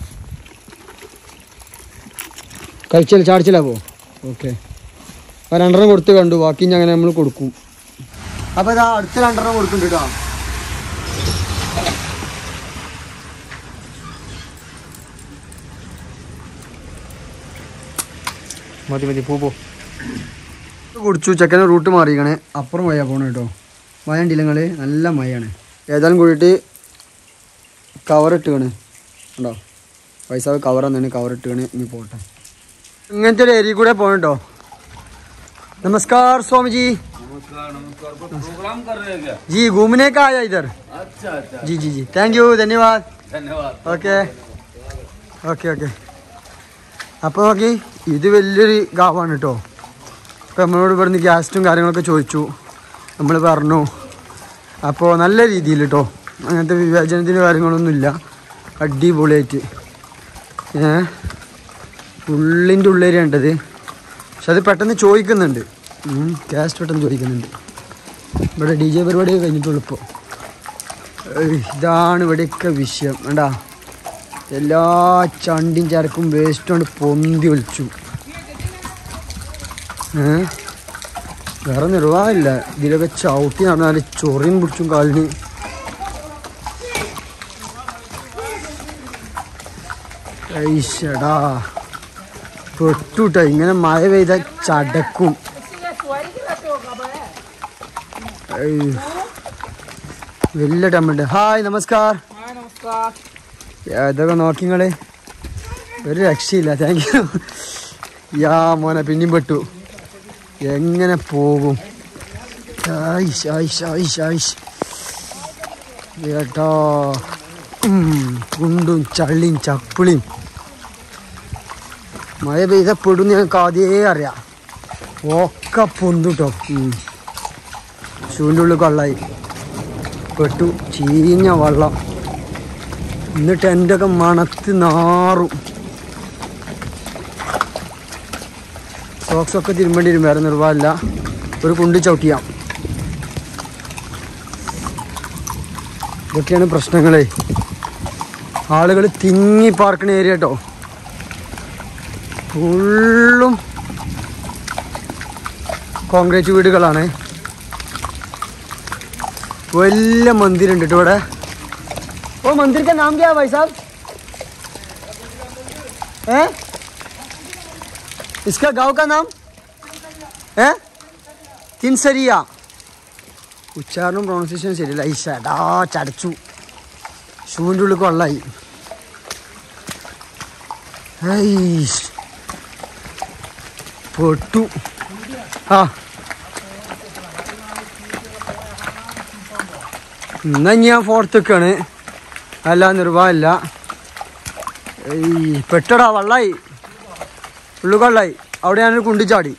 കഴിച്ചില്ല ചാടിച്ചില്ല പോ ഓക്കെ ആ രണ്ടെണ്ണം കൊടുത്ത് കണ്ടു ബാക്കി ഞാൻ അങ്ങനെ നമ്മൾ കൊടുക്കും അപ്പോൾ ഇതാ അടുത്ത രണ്ടെണ്ണം കൊടുക്കുന്നുണ്ട് കേട്ടോ മതി മതി പോ പോ കുടിച്ചു ചെക്കനെ റൂട്ട് മാറിയിക്കണേ അപ്പുറം മഴ പോണ കേട്ടോ മഴ ഉണ്ടില്ല നിങ്ങൾ നല്ല മഴയാണ് ഏതായാലും കൂടിയിട്ട് കവർ ഇട്ടുകണ് ഉണ്ടോ പൈസ കവർ തന്നെയാണ് കവർ ഇട്ടുകണ് ഇനി പോട്ടെ ഇങ്ങനത്തെ ഒരു ഏരിയ കൂടെ പോകണം കേട്ടോ नमस्कार स्वामी जी प्रोग्राम कर रहे हैं क्या जी घूमने का आया इधर अच्छा अच्छा जी जी जी थैंक यू धन्यवाद धन्यवाद ഓക്കെ ഓക്കെ ഓക്കെ അപ്പോൾ നോക്കി ഇത് വലിയൊരു ഗാവാണ് കേട്ടോ അപ്പോൾ നമ്മളോട് ഇവിടുന്ന് ഗ്യാസ്റ്റും കാര്യങ്ങളൊക്കെ ചോദിച്ചു നമ്മൾ പറഞ്ഞു അപ്പോൾ നല്ല രീതിയിൽ കേട്ടോ അങ്ങനത്തെ വിവേചനത്തിന് കാര്യങ്ങളൊന്നുമില്ല അടിപൊളിയായിട്ട് ഏ ഉള്ളിൻ്റെ ഉള്ളേരിയുണ്ടത് പക്ഷെ അത് പെട്ടെന്ന് ചോദിക്കുന്നുണ്ട് ഗ്യാസ് പെട്ടെന്ന് ചോദിക്കുന്നുണ്ട് ഇവിടെ ഡി ജെ പരിപാടി കഴിഞ്ഞിട്ടുള്ളൂ ഇപ്പോൾ ഏയ് ഇതാണ് ഇവിടെയൊക്കെ വിഷയം വേണ്ടാ എല്ലാ ചണ്ടിയും ചരക്കും വേസ്റ്റ് കൊണ്ട് പൊന്തി ഒലിച്ചു ഏ വേറെ നിർവാഹമില്ല ഇതിലൊക്കെ ചവിട്ടി നടന്നാൽ ചൊറിയും പിടിച്ചും കാലിന് ഐഷടാ പെട്ടുട്ടോ ഇങ്ങനെ മഴ പെയ്ത ചടക്കും ഏയ്. വലിയ ടമ്മുണ്ട് ഹായ് നമസ്കാർ ഇതൊക്കെ നോക്കിങ്ങള് ഒരു രക്ഷയില്ല താങ്ക് യു യാ മോനെ പിന്നെയും പെട്ടു എങ്ങനെ പോകും ആയിഷ് ആയിഷ് ആയിഷ് ആയിഷ് ഏട്ടോ ഉം, കുണ്ടും ചള്ളിയും ചപ്പിളിയും മഴ പെയ്ത പെടും ഞങ്ങൾക്ക് ആദ്യമേ അറിയാം ഒക്കെ പൊന്തുട്ടോ ഷൂവിൻ്റെ ഉള്ളിൽ കൊള്ളായി പെട്ടു ചീഞ്ഞ വെള്ളം എന്നിട്ട് എൻ്റെ ഒക്കെ മണത്ത് നാറും സോക്സ് ഒക്കെ തിരുമ്പേണ്ടി വരും വേറെ നിർവാഹമില്ല ഒരു കുണ്ടി ചവിട്ടിയാം ഇതൊക്കെയാണ് പ്രശ്നങ്ങളെ ആളുകൾ തിങ്ങി പാർക്കണ ഏരിയ കേട്ടോ ഫുള്ളും കോൺക്രീറ്റ് വീടുകളാണ് വലിയ മന്ദിരുണ്ട് കേട്ടോ ഇവിടെ ഓ मंदिर का नाम क्या है भाई साहब हैं इसका गांव का नाम है തിൻസരിയ ഉച്ചാരണം പ്രൊണൗൺസിയേഷൻ ശരിയല്ല ഈ ഷടാ ചടച്ചു ഷൂവിൻ്റെ ഉള്ളിൽ കൊള്ളായി ഹൈഷ്. പൊട്ടു ആ എന്നാ ഞാൻ ഫോർത്തൊക്കെയാണ് അല്ല നിർവാഹമില്ല ഏയ് പെട്ടടാ വള്ളായി ഉള്ളു കൊള്ളായി അവിടെ ഞാനൊരു കുണ്ടിച്ചാടി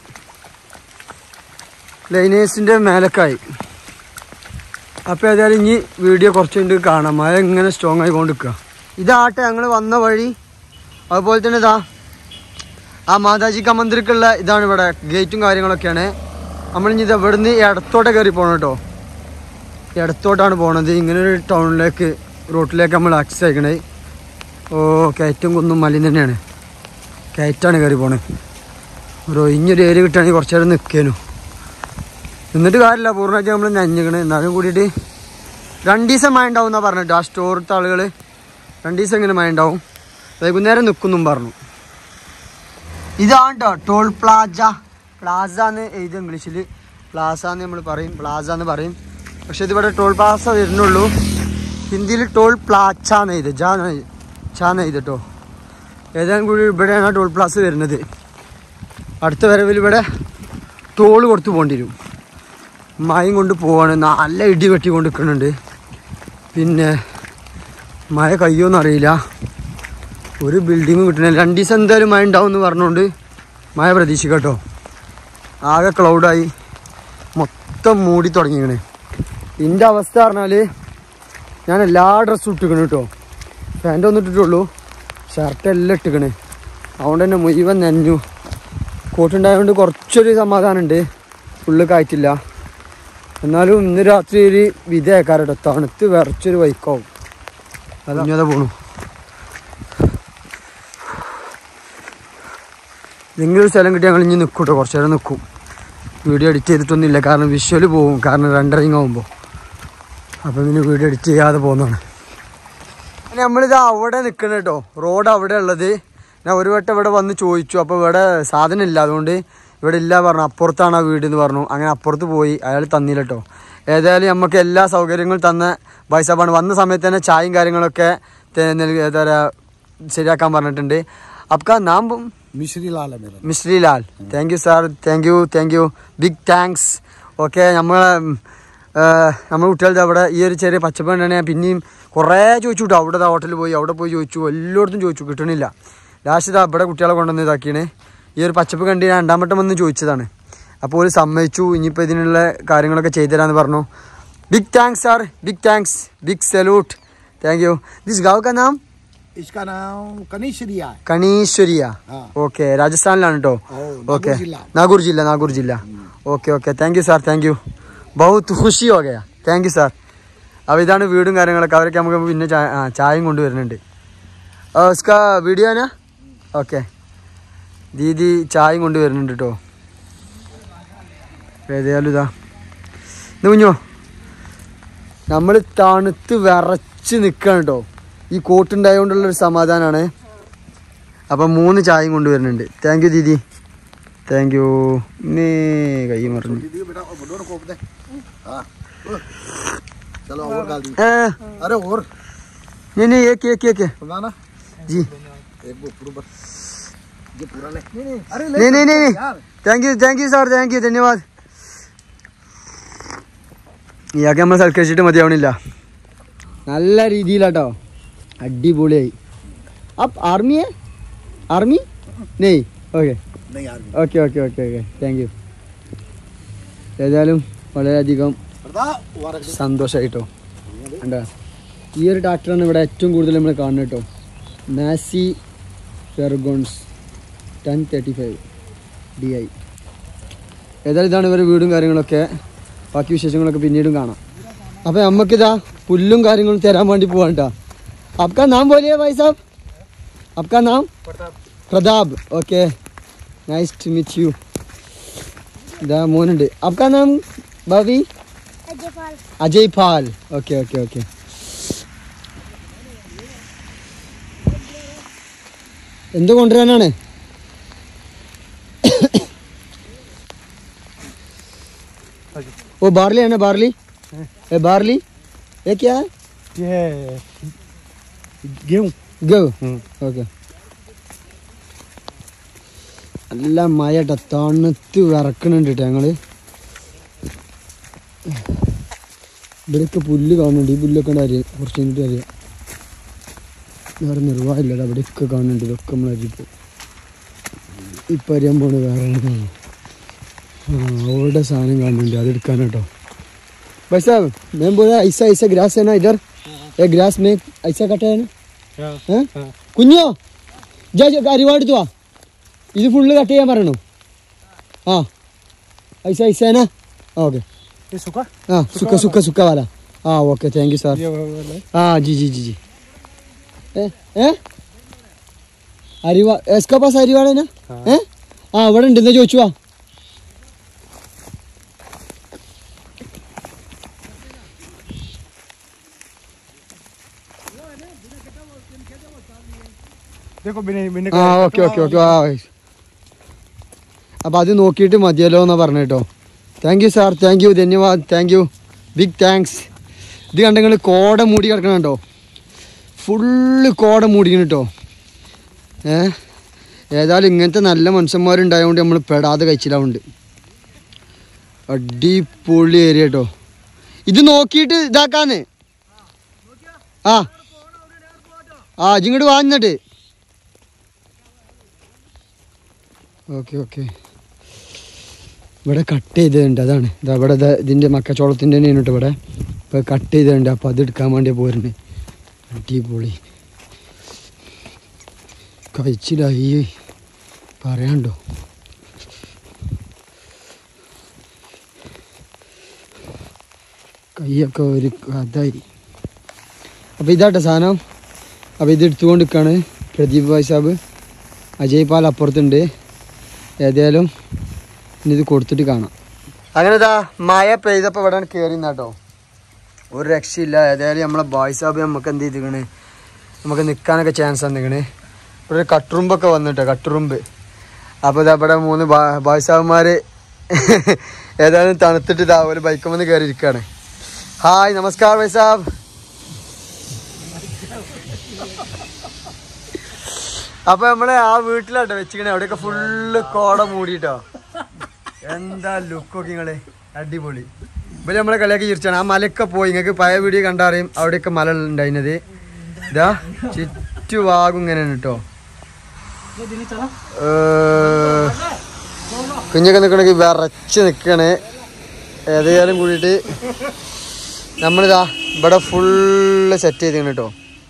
ലൈനേഴ്സിൻ്റെ മേലക്കായി അപ്പോൾ ഏതായാലും ഇനി വീഡിയോ കുറച്ച് കഴിഞ്ഞ് കാണാം മഴ ഇങ്ങനെ സ്ട്രോങ് ആയിക്കൊണ്ട് നിൽക്കുക ഇതാട്ടെ ഞങ്ങൾ വന്ന വഴി അതുപോലെ തന്നെ ഇതാ ആ മാതാജിക്ക മന്ദിരക്കുള്ള ഇതാണ് ഇവിടെ ഗേറ്റും കാര്യങ്ങളൊക്കെയാണ് നമ്മളിനി ഇത് ഇവിടുന്ന് ഇടത്തോടെ കയറി പോകണം കേട്ടോ ഇടത്തോട്ടാണ് പോണത് ഇങ്ങനെ ഒരു ടൗണിലേക്ക് റോട്ടിലേക്ക് നമ്മൾ ആക്സസ് അയക്കണേ ഓ കയറ്റും കുന്നും മലയും തന്നെയാണ് കയറ്റാണ് കയറി പോണത് ഒരു ഒഴിഞ്ഞൊരു ഏരിയ കിട്ടുകയാണെങ്കിൽ കുറച്ച് നേരം നിൽക്കേനു എന്നിട്ട് കാര്യമില്ല പൂർണ്ണമായിട്ട് നമ്മൾ നനഞ്ഞിക്കണ് എന്നാലും കൂടിയിട്ട് രണ്ട് ദിവസം മഴ ഉണ്ടാവും എന്നാണ് പറഞ്ഞിട്ട് ആ സ്റ്റോറത്തെ ആളുകൾ രണ്ട് ദിവസം ഇങ്ങനെ മഴ ഉണ്ടാവും വൈകുന്നേരം നിൽക്കുന്നും പറഞ്ഞു ഇതാണ് കേട്ടോ ടോൾ പ്ലാജ പ്ലാസ എന്ന് എഴുതി ഇംഗ്ലീഷിൽ പ്ലാസ എന്ന് നമ്മൾ പറയും പ്ലാസ എന്ന് പറയും പക്ഷെ ഇതിവിടെ ടോൾ പ്ലാസ വരുന്നുള്ളൂ ഹിന്ദിയിൽ ടോൾ പ്ലാച്ച എന്ന് എഴുതി ജാ ചാ എന്ന് എഴുതി കേട്ടോ ഏതായാലും കൂടി ഇവിടെയാണ് ടോൾ പ്ലാസ വരുന്നത് അടുത്ത വരവിൽ ഇവിടെ ടോൾ കൊടുത്ത് പോകേണ്ടി വരും മഴയും കൊണ്ട് പോവാണ് നല്ല ഇടി വെട്ടി കൊണ്ട് നിൽക്കുന്നുണ്ട് പിന്നെ മഴ കയ്യോന്ന് അറിയില്ല ഒരു ബിൽഡിങ്ങും കിട്ടണില്ല രണ്ട് ദിവസം എന്തായാലും മഴ ഉണ്ടാവും എന്ന് പറഞ്ഞുകൊണ്ട് മഴ പ്രതീക്ഷിക്കാം കേട്ടോ ആകെ ക്ലൗഡായി മൊത്തം മൂടി തുടങ്ങിക്കണേ എൻ്റെ അവസ്ഥ പറഞ്ഞാൽ ഞാൻ എല്ലാ ഡ്രസ്സും ഇട്ടിക്കണു കേട്ടോ പാൻ്റ് ഒന്നും ഇട്ടിട്ടുള്ളൂ ഷർട്ട് എല്ലാം ഇട്ടിക്കണ് അതുകൊണ്ട് തന്നെ മുഴുവൻ നനഞ്ഞു കോട്ടുണ്ടായതുകൊണ്ട് കുറച്ചൊരു സമാധാനമുണ്ട് ഫുള്ള് കാറ്റില്ല എന്നാലും ഇന്ന് രാത്രി ഒരു വിധേയക്കാരട്ടോ തണുത്ത് വിറച്ചൊരു വൈക്കാവും അതാ പോണു എന്തെങ്കിലും ഒരു സ്ഥലം കിട്ടി ഞങ്ങൾ ഇനി നിൽക്കും കേട്ടോ കുറച്ച് നേരം നിൽക്കും വീഡിയോ എഡിറ്റ് ചെയ്തിട്ടൊന്നുമില്ല കാരണം വിഷ്വൽ പോവും കാരണം റെൻഡറിങ് ആകുമ്പോൾ അപ്പം പിന്നെ വീഡിയോ എഡിറ്റ് ചെയ്യാതെ പോകുന്നതാണ് നമ്മളിത് അവിടെ നിൽക്കണം കേട്ടോ റോഡ് അവിടെ ഉള്ളത് ഞാൻ ഒരു വട്ടം ഇവിടെ വന്ന് ചോദിച്ചു അപ്പോൾ ഇവിടെ സാധനം ഇല്ല അതുകൊണ്ട് ഇവിടെ ഇല്ല പറഞ്ഞു അപ്പുറത്താണ് ആ വീട് എന്ന് പറഞ്ഞു അങ്ങനെ അപ്പുറത്ത് പോയി അയാൾ തന്നില്ല കേട്ടോ ഏതായാലും നമുക്ക് എല്ലാ സൗകര്യങ്ങളും തന്ന ബൈസാബാണ് വന്ന സമയത്ത് തന്നെ ചായയും കാര്യങ്ങളൊക്കെ തെ- നൽകി- എന്താ പറയുക ശരിയാക്കാൻ പറഞ്ഞിട്ടുണ്ട് അപ്കാ നാം मिश्री लाल है मेरा Mishri Lal thank you sir thank you thank you big thanks okay നമ്മളെ നമ്മൾ കുട്ടികളുടെ അവിടെ ഈ ഒരു ചെറിയ പച്ചപ്പ് കണ്ടാണ് ഞാൻ പിന്നെയും കുറേ ചോദിച്ചു കേട്ടോ അവിടെ ഹോട്ടലിൽ പോയി അവിടെ പോയി ചോദിച്ചു എല്ലായിടത്തും ചോദിച്ചു കിട്ടണില്ല ലാസ്റ്റ് ഇതാ ഇവിടെ കുട്ടികളെ കൊണ്ടുവന്ന് ഇതാക്കിയാണ് ഈ ഒരു പച്ചപ്പ് കണ്ട് ഞാൻ രണ്ടാം വട്ടം വന്ന് ചോദിച്ചതാണ് അപ്പോൾ ഒരു സമ്മതിച്ചു ഇനിയിപ്പോൾ ഇതിനുള്ള കാര്യങ്ങളൊക്കെ ചെയ്തുതരാമെന്ന് പറഞ്ഞു big thanks sir big thanks big salute thank you this ഗാവ് കാ നാം इसका नाम कनीश्वरिया है കണീശ്വരിയ ആ. ഓക്കെ രാജസ്ഥാനിലാണ് കേട്ടോ ഓ, ഓക്കെ നാഗൂർ ജില്ല. നാഗൂർ ജില്ല നാഗൂർ ജില്ല okay okay thank you sir thank you ബഹുത്ത് ഖുഷി ഹോ ഗയാ താങ്ക് യു സാർ അപ്പോൾ ഇതാണ് വീടും കാര്യങ്ങളൊക്കെ അവരൊക്കെ നമുക്ക് പിന്നെ ചായ ആ, ചായയും കൊണ്ടുവരുന്നുണ്ട് ഉസ്കാ വീഡിയോ ആണ് ഓക്കെ ദീദി ചായയും കൊണ്ടുവരുന്നുണ്ട് കേട്ടോ ഏതായാലും ഇതാ ഇത് കുഞ്ഞോ നമ്മൾ തണുത്ത് വിറച്ച് നിൽക്കുകയാണ് കേട്ടോ ഈ കോട്ടുണ്ടായതുകൊണ്ടുള്ളൊരു സമാധാനമാണ് അപ്പം മൂന്ന് ചായയും കൊണ്ടുവരുന്നുണ്ട് താങ്ക് യു ദീദി താങ്ക് യു നേ കൈ മറിഞ്ഞു दीदी बेटा और दोनों को दे हाँ ओ, चलो और डाल दी ഏ अरे और नहीं नहीं एक एक एक सुना ना जी एक वो पूरा बस ये पूरा ले नहीं नहीं अरे नहीं नहीं नहीं यार thank you thank you sir thank you ധന്യവാദ് ഇയാൾക്ക് നമ്മൾ സൽക്കരിച്ചിട്ട് മതിയാവണില്ല നല്ല രീതിയിലാട്ടോ അടിപൊളിയായി അപ്പ് ആർമിയെ ആർമി നെയ് ഓക്കെ नहीं यार okay okay okay okay thank you ഏതായാലും വളരെയധികം बता वारा സന്തോഷമായിട്ടോ കണ്ടോ ഈ ഒരു ട്രാക്ടറാണ് ഇവിടെ ഏറ്റവും കൂടുതൽ നമ്മൾ കാണുന്നത് കേട്ടോ Massey Ferguson ten thirty five D I ഏതായാലും ഇതാണ് ഇവരുടെ വീടും കാര്യങ്ങളൊക്കെ ബാക്കി വിശേഷങ്ങളൊക്കെ പിന്നീടും കാണാം അപ്പോൾ നമുക്കിതാ പുല്ലും കാര്യങ്ങളും തരാൻ വേണ്ടി പോവാണ് കേട്ടോ आपका नाम बोलिए भाई साहब आपका नाम Pratap okay nice to meet you ഇതാ മോനുണ്ട് आपका नाम भाभी അജയ് പാൽ ഓക്കെ ഓക്കെ ഓക്കെ എന്ത് കൊണ്ടുവരാനാണ് वो बार्ली है ना बार्ली ए बार्ली ये क्या है ये गेहूँ ഗവ് ഓക്കെ നല്ല മഴട്ട തണുത്ത് വിറക്കണുണ്ട് കേട്ടോ ഞങ്ങള് ഇവിടെയൊക്കെ പുല്ല് കാണുന്നുണ്ട് ഈ പുല്ലൊക്കെ ഉണ്ട് അറിയാം കുറച്ച് കഴിഞ്ഞിട്ട് അറിയാം വേറെ നിർവാഹമില്ലടാ ഇവിടെയൊക്കെ കാണുന്നുണ്ട് ഇതൊക്കെ നമ്മൾ അറിയിപ്പോ ഇപ്പം അറിയാൻ പോണ വേറെ ആണ്. ആ അവിടെ സാധനം കാണുന്നുണ്ട് അത് എടുക്കാനാട്ടോ भाई साहब मैं बोल रहा ऐसा ऐसा ग्रास है ना इधर ये ग्रास में ऐसा कटा है ना ഏ? കുഞ്ഞോ ജാ ജാ അരിവാട് എടുത്തു വാ ഇത് ഫുള്ള് കട്ട് ചെയ്യാൻ പറയണോ ആ ഐസ ഐസേന ആ ഓക്കെ ये सूखा ആ സുക്ക സുക്ക സുക്ക വാല ആ ഓക്കെ താങ്ക് യു സാർ ये वाला है ആ ജി ജി ജി ജി ഏ ഏ അരിവാ എസ്കാ പാസ് അരിവാടേനാ ഏ ആ ഇവിടെ ഉണ്ട് എന്നാ ചോദിച്ചു വാ देखो बिना बिना ആ ഓക്കെ ഓക്കെ ഓക്കെ ആ അപ്പം അത് നോക്കിയിട്ട് മതിയല്ലോ എന്നാ പറഞ്ഞു കേട്ടോ thank you sir thank you ധന്യവാദ് താങ്ക് യു ബിഗ് താങ്ക്സ് ഇത് കണ്ടെങ്കിൽ കോട മൂടി കിടക്കണം കേട്ടോ ഫുള്ള് കോട മൂടിക്കണം കേട്ടോ ഏ ഏതായാലും ഇങ്ങനത്തെ നല്ല മനുഷ്യന്മാരുണ്ടായതുകൊണ്ട് നമ്മൾ പെടാതെ കഴിച്ചില്ലാവുണ്ട് അടിപൊളി ഏരിയ കേട്ടോ ഇത് നോക്കിയിട്ട് ഇതാക്കാന്ന് ആ ആ ഇങ്ങോട്ട് വാങ്ങിട്ട് ഓക്കെ ഓക്കെ ഇവിടെ കട്ട് ചെയ്തിട്ടുണ്ട് അതാണ് ഇതാ ഇവിടെ ദാ ഇതിൻ്റെ മക്കച്ചോളത്തിൻ്റെ തന്നെയാണ് കേട്ടോ ഇവിടെ ഇപ്പോൾ കട്ട് ചെയ്തിട്ടുണ്ട് അപ്പോൾ അത് എടുക്കാൻ വേണ്ടി പോരുന്നത് അടിപൊളി കഴിച്ചില്ലായി പറയാണ്ടോ കൈയൊക്കെ ഒരു കഥായി അപ്പോൾ ഇതാട്ടോ സാധനം അപ്പോൾ ഇത് എടുത്തുകൊണ്ട് നിൽക്കുകയാണ് പ്രദീപ് ഭായ് സാബ് അജയ് പാൽ അപ്പുറത്തുണ്ട് ഏതായാലും ഇനി ഇത് കൊടുത്തിട്ട് കാണാം അങ്ങനെ ഇതാ മഴ പെയ്തപ്പോൾ ഇവിടെ കയറി കേട്ടോ ഒരു രക്ഷയില്ല ഏതായാലും നമ്മളെ ബായ് സാബ് നമുക്ക് എന്ത് ചെയ്തിക്കണ് നമുക്ക് നിൽക്കാനൊക്കെ ചാൻസ് വന്നിക്കണ് ഇവിടെ ഒരു കട്ടുറുമ്പൊക്കെ വന്നിട്ടോ കട്ടുറുമ്പ് അപ്പോൾ ഇതാ ഇവിടെ മൂന്ന് ബാ- ബായ് സാബുമാർ ഏതായാലും തണുത്തിട്ട് ഇതാ ഒരു ബൈക്ക് വന്ന് കയറി ഇരിക്കുകയാണ് ഹായ് നമസ്കാർ ഭായ് സാബ് അപ്പൊ നമ്മളെ ആ വീട്ടിലാട്ടോ വെച്ചിക്കണേ അവിടെയൊക്കെ ഫുള്ള് കോട മൂടിട്ടോ എന്താ ലുക്കൊക്കെ നിങ്ങള് അടിപൊളി ഇവര് നമ്മളെ കളിയാക്കി ചിരിച്ചാണ് ആ മലയൊക്കെ പോയി നിങ്ങൾക്ക് പഴയ വീഡിയോ കണ്ടറിയും അവിടെയൊക്കെ മല ഉണ്ടായിരുന്നത് ഇതാ ചുറ്റുഭാഗം ഇങ്ങനെയാണ് കേട്ടോ കുഞ്ഞൊക്കെ നിൽക്കണമെങ്കിൽ വിറച്ച് നിൽക്കണേ ഏതായാലും കൂടിയിട്ട് നമ്മളിതാ ഇവിടെ ഫുള്ള് സെറ്റ് ചെയ്തിങ്ങനെ കേട്ടോ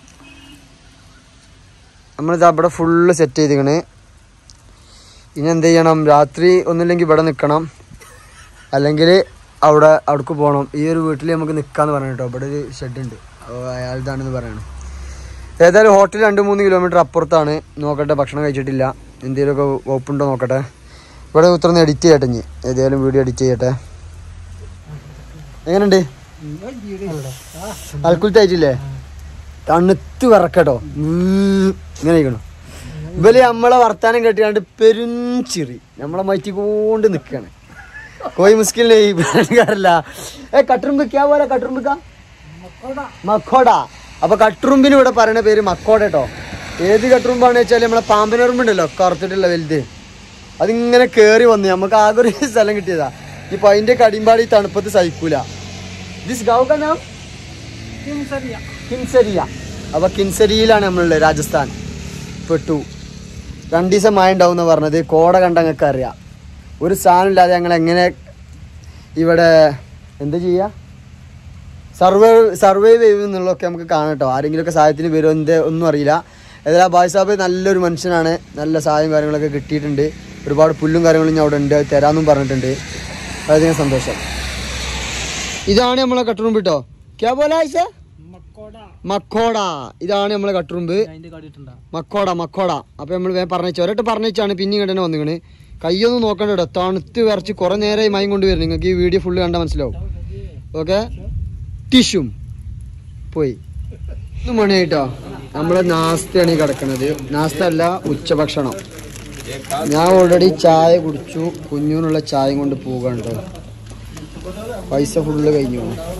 നമ്മളിതാ ഇവിടെ ഫുള്ള് സെറ്റ് ചെയ്തിക്കണ് ഇനി എന്ത് ചെയ്യണം രാത്രി ഒന്നുമില്ലെങ്കിൽ ഇവിടെ നിൽക്കണം അല്ലെങ്കിൽ അവിടെ അവിടേക്ക് പോകണം ഈ ഒരു വീട്ടിൽ നമുക്ക് നിൽക്കാന്ന് പറഞ്ഞു കേട്ടോ ഇവിടെ ഒരു ഷെഡ് ഉണ്ട് അയാളുതാണെന്ന് പറയണം ഏതായാലും ഹോട്ടൽ രണ്ട് മൂന്ന് കിലോമീറ്റർ അപ്പുറത്താണ് നോക്കട്ടെ ഭക്ഷണം കഴിച്ചിട്ടില്ല എന്തെങ്കിലുമൊക്കെ വകുപ്പുണ്ടോ നോക്കട്ടെ ഇവിടെ ഉത്തരം എഡിറ്റ് ചെയ്യട്ടെ ഇനി ഏതായാലും വീഡിയോ എഡിറ്റ് ചെയ്യട്ടെ എങ്ങനെയുണ്ട് അൽക്കുലത്ത് അയച്ചില്ലേ തണുത്ത് വിറക്കട്ടോ ഉം, ഇങ്ങനെ ഇരിക്കണം ഇവല് നമ്മളെ വർത്താനം കേട്ടിക്കാണ്ട് പെരുഞ്ചിറി നമ്മളെ മറ്റിക്കൊണ്ട് നിൽക്കാണ് കോയി മുസ്കിലിനെ ഈ കാരല്ല ഏ കട്ടുറുമ്പ് ക്യാ പോലെ കട്ടുറുമ്പ് മക്കോട അപ്പൊ കട്ടുറുമ്പിന് ഇവിടെ പറയുന്ന പേര് മക്കോട കേട്ടോ ഏത് കട്ടുറുമ്പാന്ന് വെച്ചാൽ നമ്മളെ പാമ്പനുറുമ്പുണ്ടല്ലോ കറുത്തിട്ടുള്ള വലുത് അതിങ്ങനെ കേറി വന്നു നമുക്ക് ആകെ ഒരു സ്ഥലം കിട്ടിയതാ ഇപ്പൊ അതിന്റെ കടിമ്പാടി ഈ തണുപ്പത്ത് സഹിക്കൂല ദിസ് ഗൗ കാ നാം കിൻസരിയ അപ്പൊ കിൻസരിയിലാണ് നമ്മളുള്ളത് രാജസ്ഥാൻ പെട്ടു രണ്ട് ദിവസം മഴ ഉണ്ടാവും എന്ന് പറഞ്ഞത് കോട കണ്ട ഞങ്ങൾക്ക് അറിയാം ഒരു സാധനം ഇല്ലാതെ ഞങ്ങൾ എങ്ങനെ ഇവിടെ എന്താ ചെയ്യുക സർവൈവ് സർവൈവ് ചെയ്യുന്നുള്ളതൊക്കെ നമുക്ക് കാണാം കേട്ടോ ആരെങ്കിലുമൊക്കെ സഹായത്തിന് വരുമോ എന്ത് ഒന്നും അറിയില്ല ഏതായാലും ബായ് സാബ് നല്ലൊരു മനുഷ്യനാണ് നല്ല സഹായം കാര്യങ്ങളൊക്കെ കിട്ടിയിട്ടുണ്ട് ഒരുപാട് പുല്ലും കാര്യങ്ങളും ഞാൻ അവിടെ ഉണ്ട് അത് തരാമെന്നും പറഞ്ഞിട്ടുണ്ട് വളരെയധികം സന്തോഷം ഇതാണ് നമ്മളെ കട്ടുറുമ്പ് കേട്ടോ ക്യാ പോലെ ആയിഷ മക്കോട ഇതാണ് നമ്മളെ കട്ടുറുമ്പ് മക്കോട മക്കോട അപ്പൊ നമ്മൾ വേഗം പറഞ്ഞു ഒരട്ട് പറഞ്ഞാണ് പിന്നെ ഇങ്ങോട്ട് തന്നെ വന്നിക്കണ് കയ്യൊന്നും നോക്കണ്ട കേട്ടോ തണുത്ത് വിറച്ച് കുറെ നേരമായി മയം കൊണ്ടുവരും നിങ്ങൾക്ക് ഈ വീഡിയോ ഫുള്ള് കണ്ടാൽ മനസ്സിലാവും ഓക്കെ ടിഷ്യൂം പോയി ഇന്ന് മണിയായിട്ടോ നമ്മളെ നാസ്തയാണ് ഈ കിടക്കുന്നത് നാസ്ത അല്ല ഉച്ചഭക്ഷണം ഞാൻ ഓൾറെഡി ചായ കുടിച്ചു കുഞ്ഞുനുള്ള ചായയും കൊണ്ട് പോകാൻ കേട്ടോ പൈസ ഫുള്ള് കഴിഞ്ഞു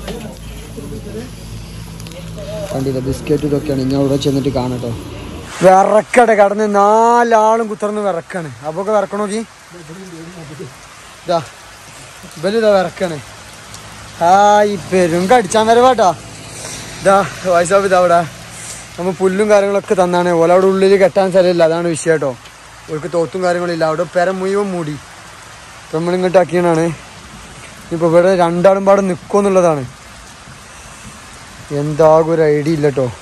കണ്ടില്ല ബിസ്ക്കറ്റ് ഇതൊക്കെയാണ് ഞാൻ അവിടെ ചെന്നിട്ട് കാണട്ടോ വിറക്കടെ കടന്ന് നാലാളും കുത്തർന്ന് വിറക്കാണ് അപ്പൊ ഒക്കെ വിറക്കണോക്കി ഇതാ ഇവലിതാ വിറക്കാണ് ഹായ് പെരും കടിച്ചാൻ വരവാട്ടാ ഇതാ വയസ്സാബ് ഇതാ അവിടെ നമ്മൾ പുല്ലും കാര്യങ്ങളൊക്കെ തന്നാണ് ഓല അവിടെ ഉള്ളിൽ കെട്ടാൻ സ്ഥലമില്ല അതാണ് വിഷയം കേട്ടോ അവർക്ക് തോത്തും കാര്യങ്ങളില്ല അവിടെ പെര മുഴുവൻ മൂടി ഇപ്പം നമ്മളിങ്ങോട്ട് ആക്കിയാണ് ഇപ്പൊ ഇവിടെ രണ്ടാളും പാടെ നിൽക്കുമെന്നുള്ളതാണ് എന്താകും ഒരു ഐഡിയ ഇല്ല കേട്ടോ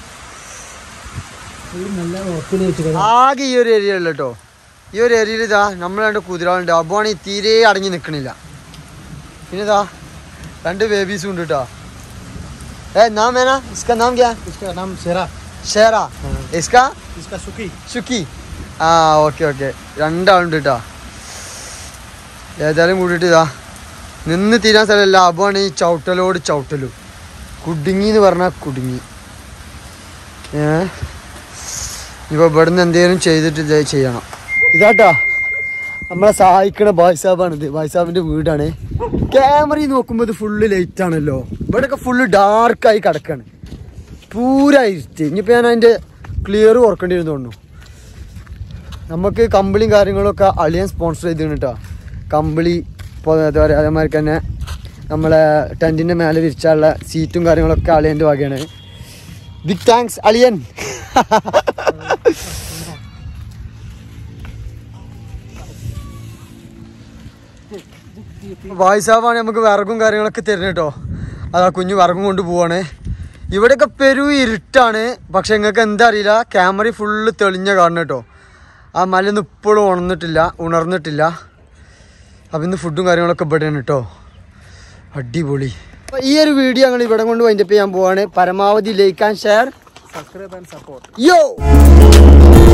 ആകെ ഈ ഒരു ഏരിയ ഉള്ള കേട്ടോ ഈ ഒരു ഏരിയയിൽ ഇതാ നമ്മൾ രണ്ട് കുതിരാളുണ്ട് അബുവാണെങ്കിൽ തീരെ അടങ്ങി നിൽക്കണില്ല പിന്നെ ഇതാ രണ്ട് ബേബീസും ഉണ്ട് കേട്ടോ ഏ നാം ഏനാ ഇസ്കാ നാം ക്യാ इसका नाम शेरा ഷേറ ഇസ്കാ इसका सुखी ഷുക്കി ആ ഓക്കെ ഓക്കെ രണ്ടാളുണ്ട് കേട്ടോ ഏതായാലും കൂട്ടിയിട്ട് ഇതാ നിന്ന് തീരാൻ സ്ഥലമല്ല അബുവാണ് ഈ ചവിട്ടലോട് ചവിട്ടലും കുടുങ്ങി എന്ന് പറഞ്ഞാൽ കുടുങ്ങി ഏ ഇപ്പൊ ഇവിടുന്ന് എന്തെങ്കിലും ചെയ്തിട്ട് ഇത് ചെയ്യണം ഇതാട്ടാ നമ്മളെ സഹായിക്കണ ബായ് സാബാണ് ഇത് ബായ് സാബിന്റെ വീടാണ് ക്യാമറയിൽ നോക്കുമ്പോൾ ഇത് ഫുള്ള് ലൈറ്റ് ആണല്ലോ ഇവിടെയൊക്കെ ഫുള്ള് ഡാർക്കായി കിടക്കാണ് പൂരായിട്ട് ഇനിയിപ്പോൾ ഞാൻ അതിൻ്റെ ക്ലിയർ ഓർക്കേണ്ടി വരുന്നു തോന്നുന്നു നമുക്ക് കമ്പിളിയും കാര്യങ്ങളൊക്കെ അളിയൻ സ്പോൺസർ ചെയ്തിരുന്നു കേട്ടോ കമ്പിളി ഇപ്പോൾ എന്താ പറയുക അതേമാതിരി തന്നെ നമ്മളെ ടെൻറ്റിൻ്റെ മേലെ വിരിച്ചാലുള്ള സീറ്റും കാര്യങ്ങളൊക്കെ അളിയൻ്റെ വകയാണ് ബിഗ് താങ്ക്സ് അളിയൻ വായിസാവാണ് നമുക്ക് വിറകും കാര്യങ്ങളൊക്കെ തരുന്നത് കേട്ടോ അതാ കുഞ്ഞു വിറകും കൊണ്ട് പോവാണ് ഇവിടെയൊക്കെ പെരു ഇരുട്ടാണ് പക്ഷെ നിങ്ങൾക്ക് എന്താ അറിയില്ല ക്യാമറ ഫുള്ള് തെളിഞ്ഞ കാണണം കേട്ടോ ആ മലയൊന്നും ഇപ്പോഴും ഉണർന്നിട്ടില്ല ഉണർന്നിട്ടില്ല അപ്പം ഇന്ന് ഫുഡും കാര്യങ്ങളൊക്കെ ഇവിടെയാണ് കേട്ടോ അടിപൊളി അപ്പൊ ഈ ഒരു വീഡിയോ ഞങ്ങൾ ഇവിടെ കൊണ്ട് വൈൻഡപ്പ് ചെയ്യാൻ പോവാണ് പരമാവധി like and share subscribe and support യോ